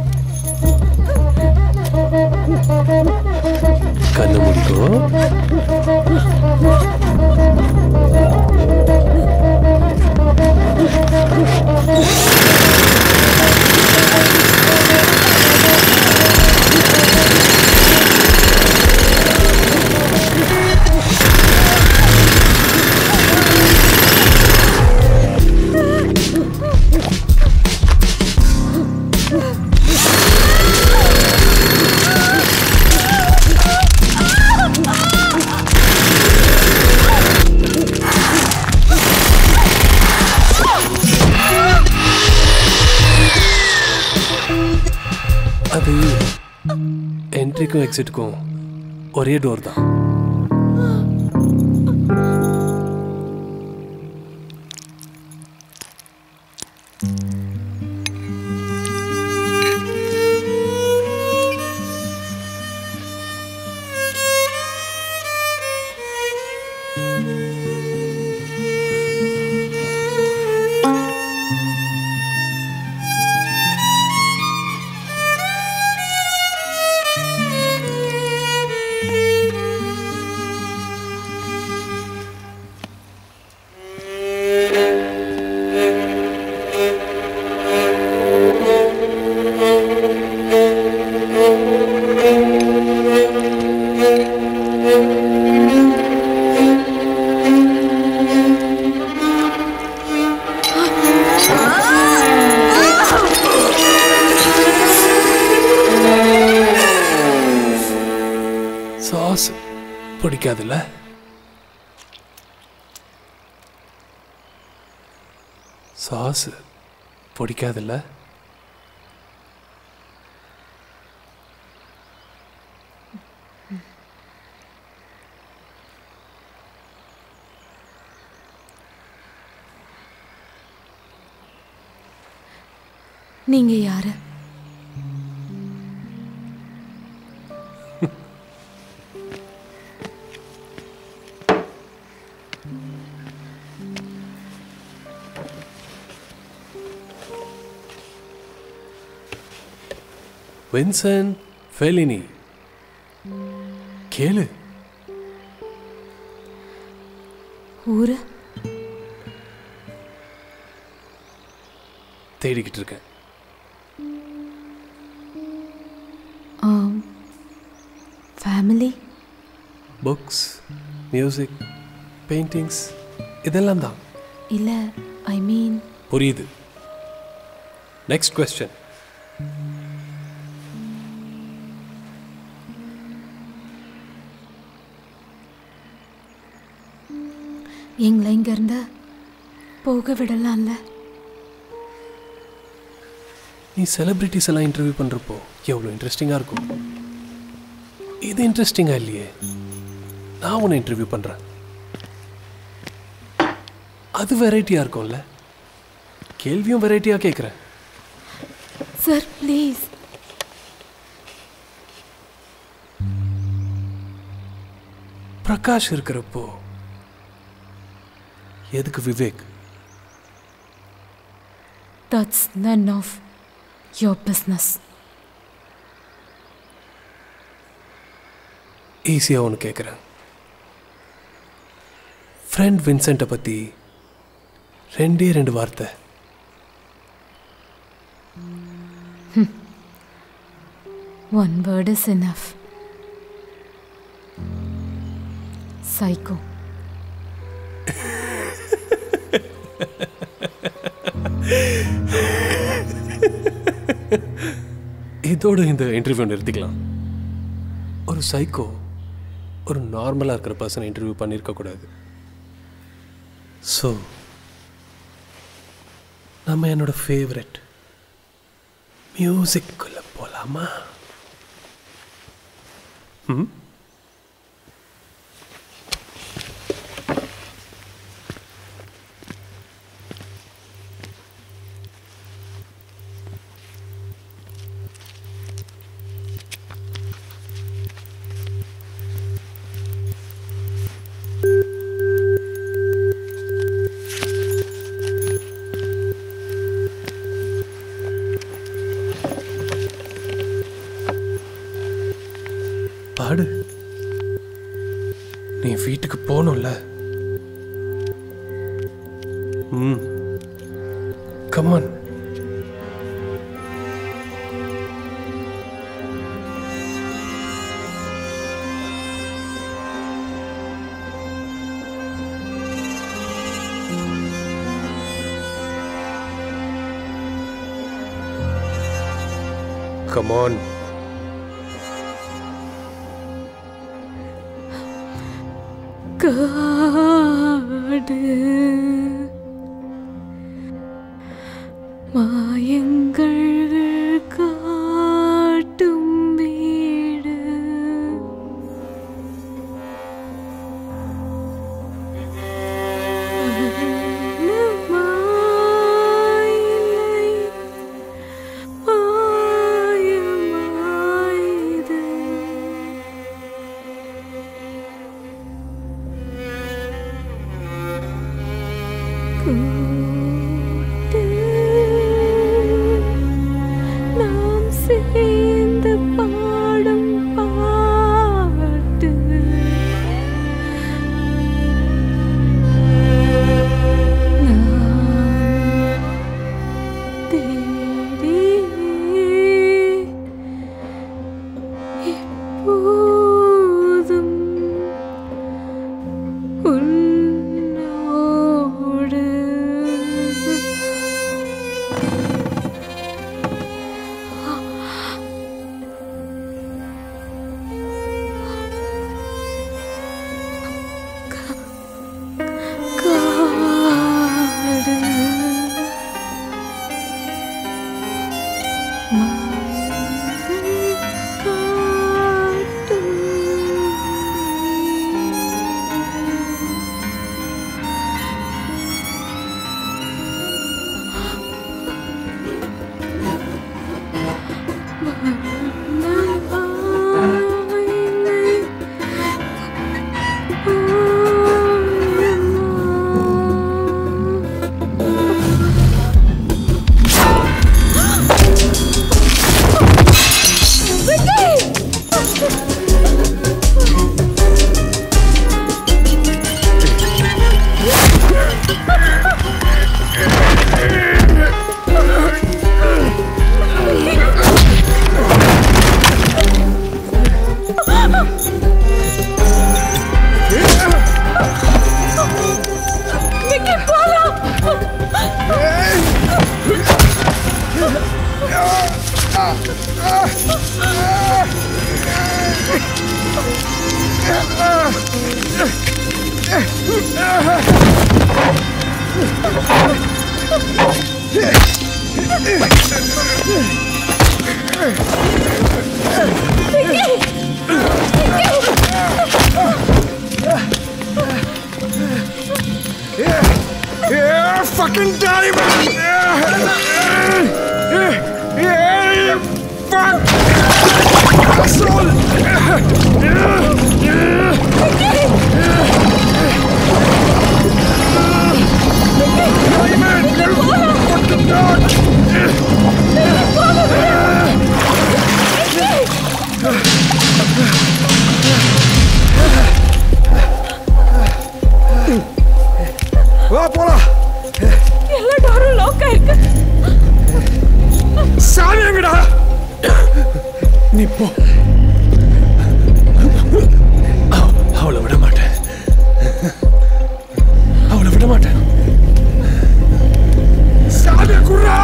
கண்ணு முடிக்கோ அது என்ட்ரிக்கும் எக்ஸிட்டுக்கும் ஒரே டோர் தான் பிடிக்காதுல்ல சாஸ் பிடிக்காதுல்ல நீங்க யாரு வின்சன் ஃபெலினி கேளு ஊரு தேடிக்கிட்டு இருக்கேன் ஃபேமிலி புக்ஸ் மியூசிக் பெயிண்டிங்ஸ் இதெல்லாம் தான் இல்ல ஐ மீன் புரியுது நெக்ஸ்ட் கொஸ்டின் எங்களை இங்க இருந்து போக விடலாம்ல நீ செலிப்ரிட்டிஸ் எல்லாம் இன்டர்வியூ பண்ணுறப்போ எவ்வளோ இன்ட்ரெஸ்டிங்காக இருக்கும் இது இன்ட்ரெஸ்டிங்காக இல்லையே நான் உன்னை இன்டர்வியூ பண்ணுறேன் அது வெரைட்டியாக இருக்கும்ல கேள்வியும் வெரைட்டியாக கேட்குறேன் சார் ப்ளீஸ் பிரகாஷ் இருக்கிறப்போ எதுக்கு Vivek that's none of your business ஈஸியாக ஒன்று கேட்குறேன் ஃப்ரெண்ட் வின்சென்ட்டை பற்றி ரெண்டே ரெண்டு வார்த்தை one word is enough psycho இதோட இந்த இன்டர்வியூ நிறுத்திக்கலாம் ஒரு சைக்கோ ஒரு நார்மலாக இருக்கிற பர்சனை இன்டர்வியூ பண்ணியிருக்க கூடாது ஸோ நம்ம என்னோட ஃபேவரட் மியூசிக்குள்ளே போகலாமா ம் பாடு நீ வீட்டுக்கு போகணும்ல ம் கமான் கமான் காடு மாயங்கள் காட்டும் வீடு மாயிலை மாயமாயுது Yeah, fucking diamond! Yeah, yeah, fuck! Asshole! Diamond, you fucking dog! வா போலாம் எல்லா டோரும் லாக் ஆயிருக்கு சாமி எங்கடா நீ போ அவ- அவளை விட மாட்டேன் அவளை விட மாட்டேன் சாமி குர்ரா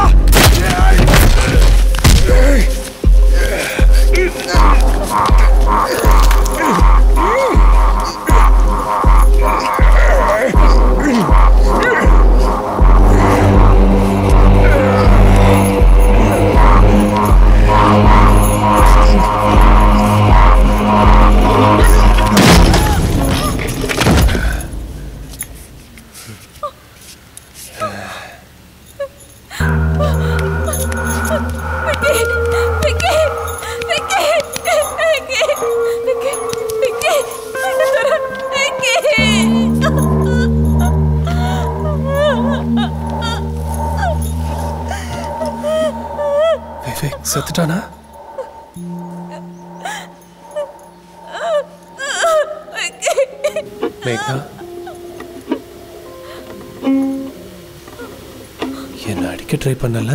விக்கி விக்கி விக்கி விக்கி விக்கி விக்கி என்ன தர விக்கி விவேக் செத்துட்டானா மேக்னா என்ன அடிக்க ட்ரை பண்ணல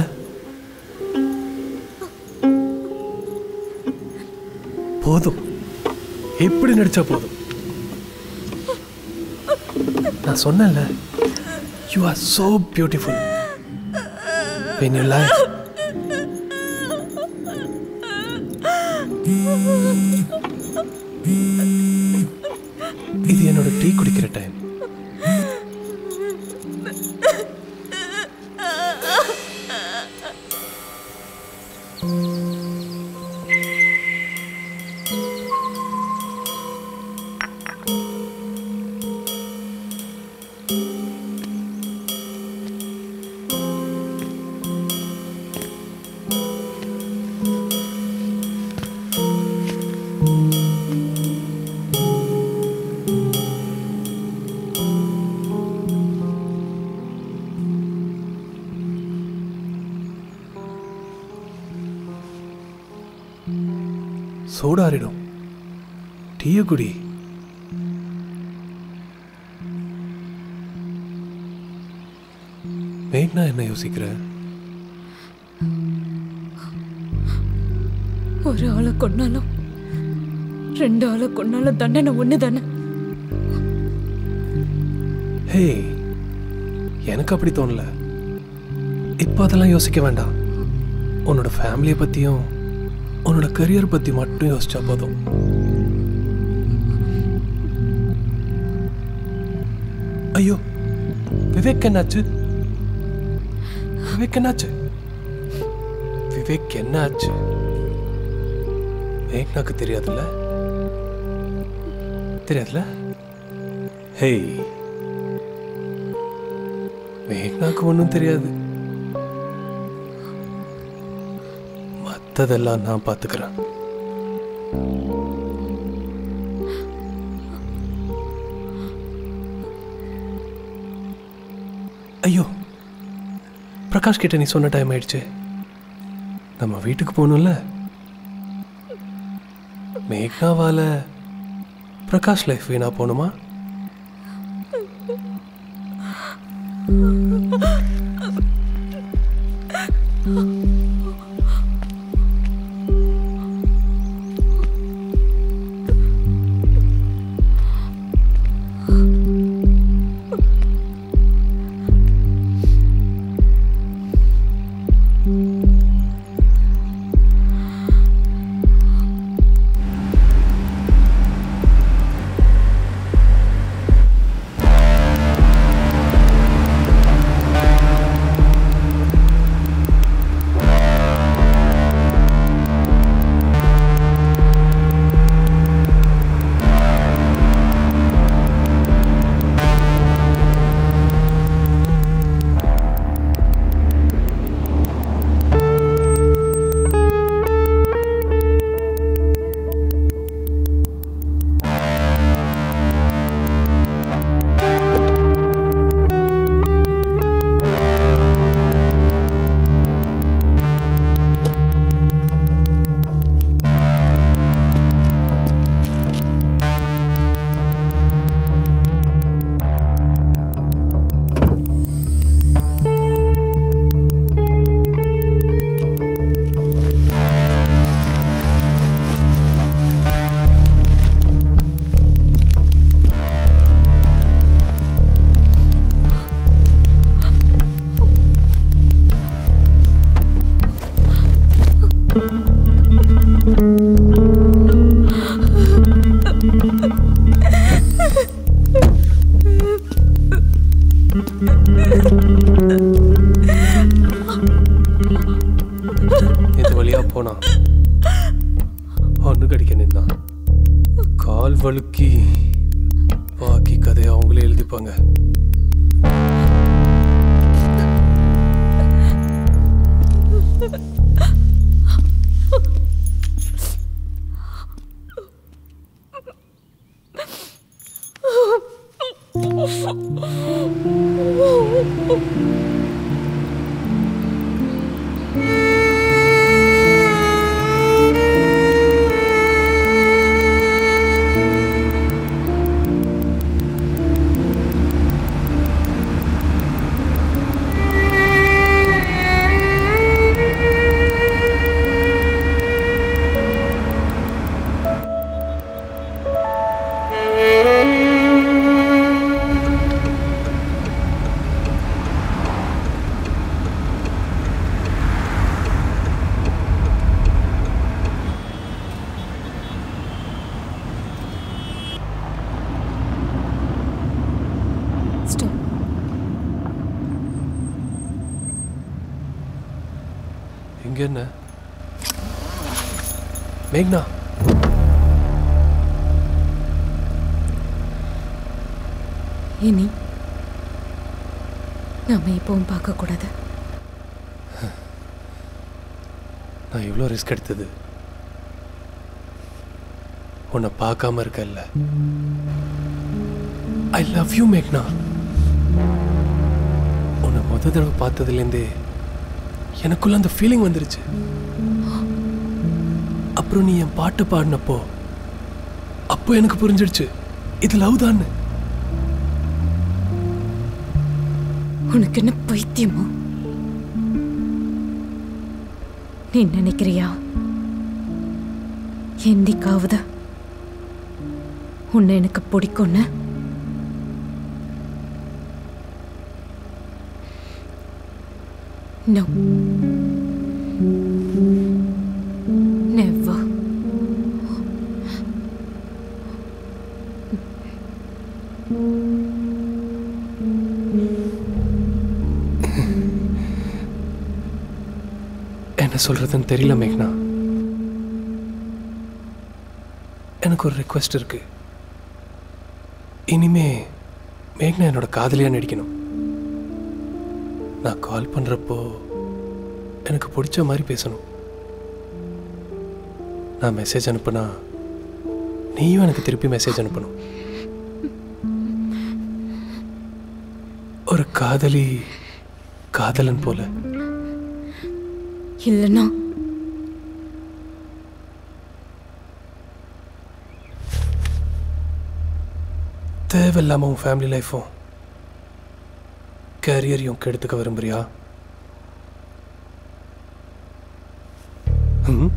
போதும் எப்படி நடிச்சா போதும் நான் சொன்னேன்ல you are so beautiful when you lie இது என்னோட டீ குடிக்கிற டைம் சூடாறிடும் டீய குடி மேக்னா என்ன யோசிக்கிற ஒரு ஆளை கொன்னாலும் ரெண்டு ஆளை கொன்னாலும் தண்டனை ஒண்ணு தானே ஹே எனக்கு அப்படி தோணல இப்போ அதெல்லாம் யோசிக்க வேண்டாம் உன்னோட ஃபேமிலியை பற்றியும் உன்னோட கரியர் பற்றி மட்டும் யோசிச்சா போதும் ஐயோ விவேக் என்னாச்சு விவேக் என்னாச்சு விவேக் என்னாச்சு மேக்னாக்கு தெரியாதுல்ல தெரியாதுல்ல ஹேய் மேக்னாக்கு ஒன்றும் தெரியாது மற்றதெல்லாம் நான் பார்த்துக்கிறேன் ஐயோ பிரகாஷ் கிட்ட நீ சொன்ன டைம் ஆயிடுச்சு நம்ம வீட்டுக்கு போகணும்ல மேக்னாவால பிரகாஷ் லைஃப் வீணா போகணுமா போனான் ஒன்று கடிக்க நின்னான் கால் வழுக்கி பாக்கி கதையை அவங்களே எழுதிப்பாங்க ஸ்டாப் இங்க என்ன மேக்னா இனி நாம இப்பவும் பார்க்க கூடாது நான் இவ்வளோ ரிஸ்க் எடுத்தது உன்னை பார்க்காம இருக்கல்ல ஐ லவ் யூ மேக்னா உன்னை முத தடவை பார்த்ததுலேருந்தே எனக்குள்ள அந்த ஃபீலிங் வந்துருச்சு அப்புறம் நீ என் பாட்டு பாடினப்போ அப்போ எனக்கு புரிஞ்சிடுச்சு இது லவ் தான்னு உனக்கு என்ன பைத்தியமோ நீ நினைக்கிறியா என்னைக்காவது உன்னை எனக்கு பிடிக்கும்னு No. Never. என்ன சொல்றதுன்னு தெரியல மேக்னா எனக்கு ஒரு ரெக்வெஸ்ட் இருக்கு இனிமே மேக்னா என்னோட காதலியா நடிக்கணும் நான் கால் பண்றப்போ எனக்கு பிடிச்ச மாதிரி பேசணும் நான் மெசேஜ் அனுப்புனா நீயும் எனக்கு திருப்பி மெசேஜ் அனுப்பணும் ஒரு காதலி காதலன் போல இல்லைன்னா தேவையில்லாம உன் ஃபேமிலி லைஃப்பும் கேரியரையும் கெடுத்துக்க விரும்புறியா hmm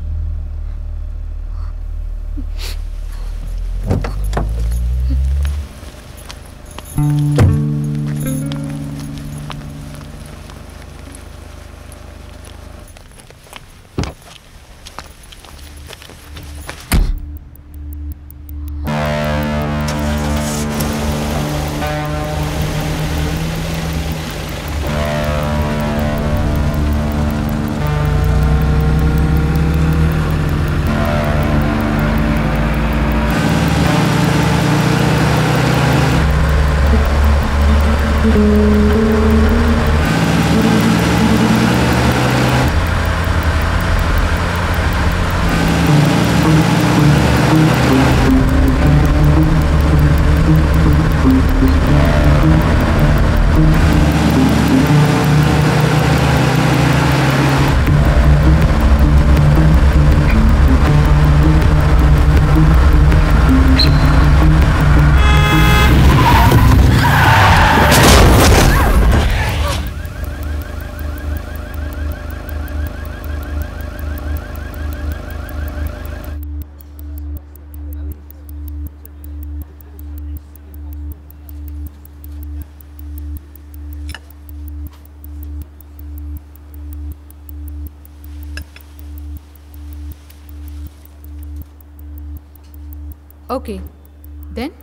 okay then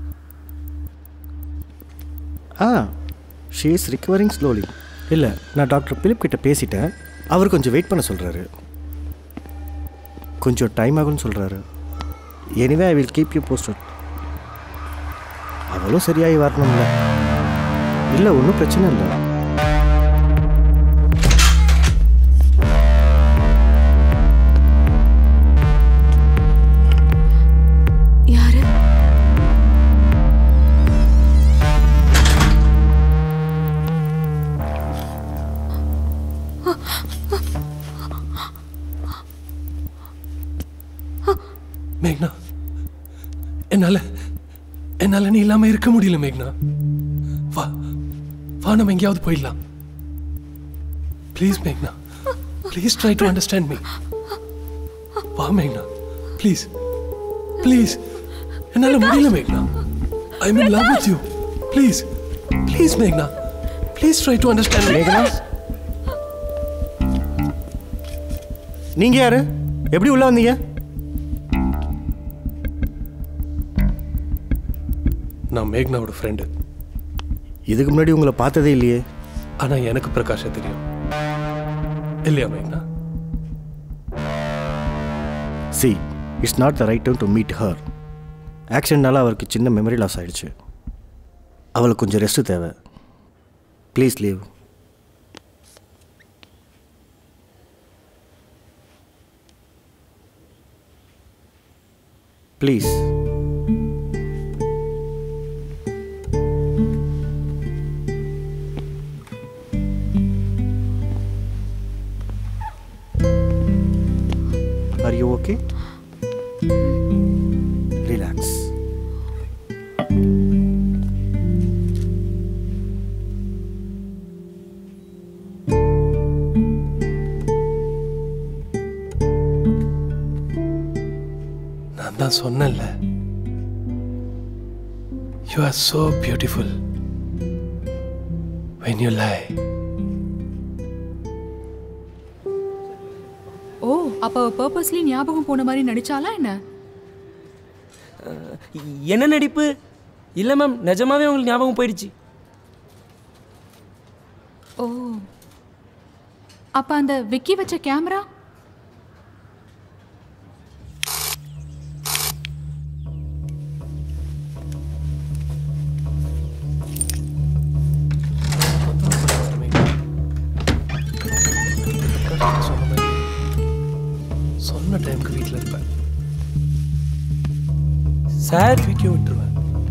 ah she is recovering slowly இல்லை நான் டாக்டர் பிலிப் கிட்ட பேசிட்டேன் அவர் கொஞ்சம் வெயிட் பண்ண சொல்கிறாரு கொஞ்சம் டைம் ஆகும்னு சொல்கிறாரு anyway I will keep you posted அவளும் சரியாகி வரணும்ல இல்லை ஒன்றும் பிரச்சனை இல்லை யாரு மேக்னா என்னால என்னால நீ இல்லாம இருக்க முடியல மேக்னா வா வா நம்ம எங்கேயாவது போயிடலாம் ப்ளீஸ் மேக்னா please try to understand me வா மேக்னா ப்ளீஸ் ப்ளீஸ் என்னால முடியல மேக்னா ஐ mean love with you please please மேக்னா ப்ளீஸ் ட்ரை டு அண்டர்ஸ்டாண்ட் மேகனா நீங்கள் யார் எப்படி உள்ளே வந்தீங்க நான் மேக்னாவோட ஃப்ரெண்டு இதுக்கு முன்னாடி உங்களை பார்த்ததே இல்லையே ஆனா எனக்கு பிரகாஷை தெரியும் இல்லையா மேக்னா see it's not the right time to meet her ஆக்சிடென்ட்னால அவருக்கு சின்ன மெமரி லாஸ் ஆயிடுச்சு அவளுக்கு கொஞ்சம் ரெஸ்ட் தேவை please leave please Are you okay? Relax. நான் தான் சொன்னேன்ல you are so beautiful when you lie ஓ அப்ப பர்பஸ்லி ஞாபகம் போன மாதிரி நடிச்சாலா என்ன என்ன நடிப்பு இல்லை மேம் நிஜமாவே உங்களுக்கு ஞாபகம் போயிடுச்சு ஓ அப்ப அந்த விக்கி வச்ச கேமரா சொன்ன மாதிரி சொன்ன டைம்க்கு வீட்டில் இருப்பேன் சார் தூக்கி விட்டுருவேன்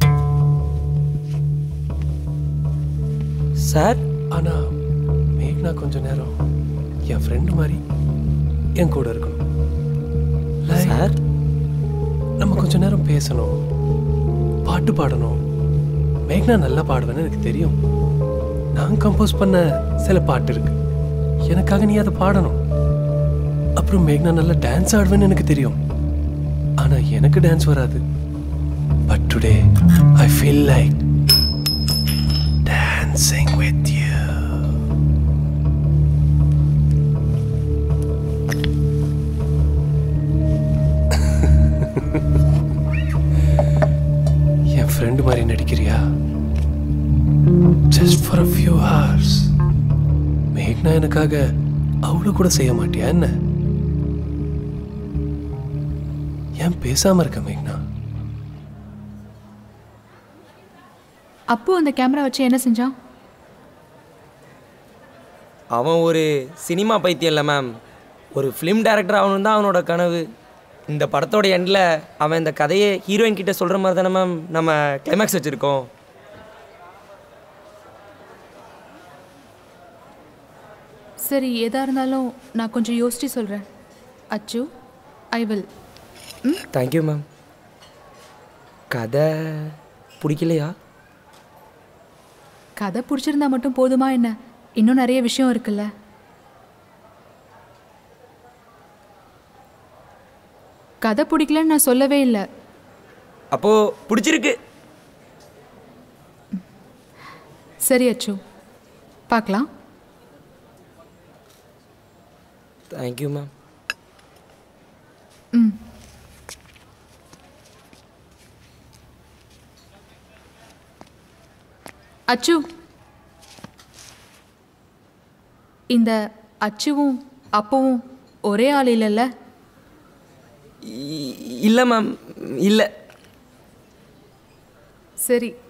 சார் ஆனா மேக்னா கொஞ்ச நேரம் என் ஃப்ரெண்டு மாதிரி என் கூட இருக்கணும் சார் நம்ம கொஞ்ச நேரம் பேசணும் பாட்டு பாடணும் மேக்னா நல்லா பாடுவேன்னு எனக்கு தெரியும் நான் கம்போஸ் பண்ண சில பாட்டு இருக்கு எனக்காக நீ அதை பாடணும் அப்புறம் மேக்னா நல்லா டான்ஸ் ஆடுவேன்னு எனக்கு தெரியும் ஆனா எனக்கு டான்ஸ் வராது but today I feel like dancing with you என் ஃப்ரெண்டு மாதிரி நடிக்கிறியா just for a few hours மேக்னா எனக்காக அவ்வளோ கூட செய்ய மாட்டியா என்ன ஏன் பேசாம இருக்க மேக்னா அப்போ அந்த கேமரா வச்சு என்ன செஞ்சான் அவன் ஒரு சினிமா பைத்தியம் இல்லை மேம் ஒரு ஃபிலிம் டைரக்டர் ஆகணும் தான் அவனோட கனவு இந்த படத்தோட எண்டில் அவன் இந்த கதையை ஹீரோயின் கிட்ட சொல்கிற மாதிரி தானே மேம் நம்ம கிளைமேக்ஸ் வச்சுருக்கோம் சரி எதா இருந்தாலும் நான் கொஞ்சம் யோசிச்சு சொல்றேன் அச்சு ஐ வில் தேங்க்யூ மேம் கதை பிடிக்கலையா கதை பிடிச்சிருந்தா மட்டும் போதுமா என்ன இன்னும் நிறைய விஷயம் இருக்குல்ல கதை பிடிக்கலன்னு நான் சொல்லவே இல்லை அப்போது பிடிச்சிருக்கு சரி அச்சு பார்க்கலாம் தேங்க்யூ மேம் ம் அச்சு இந்த அச்சுவும் அப்பவும் ஒரே ஆள் இல்லைல்ல இல்லை மேம் இல்லை சரி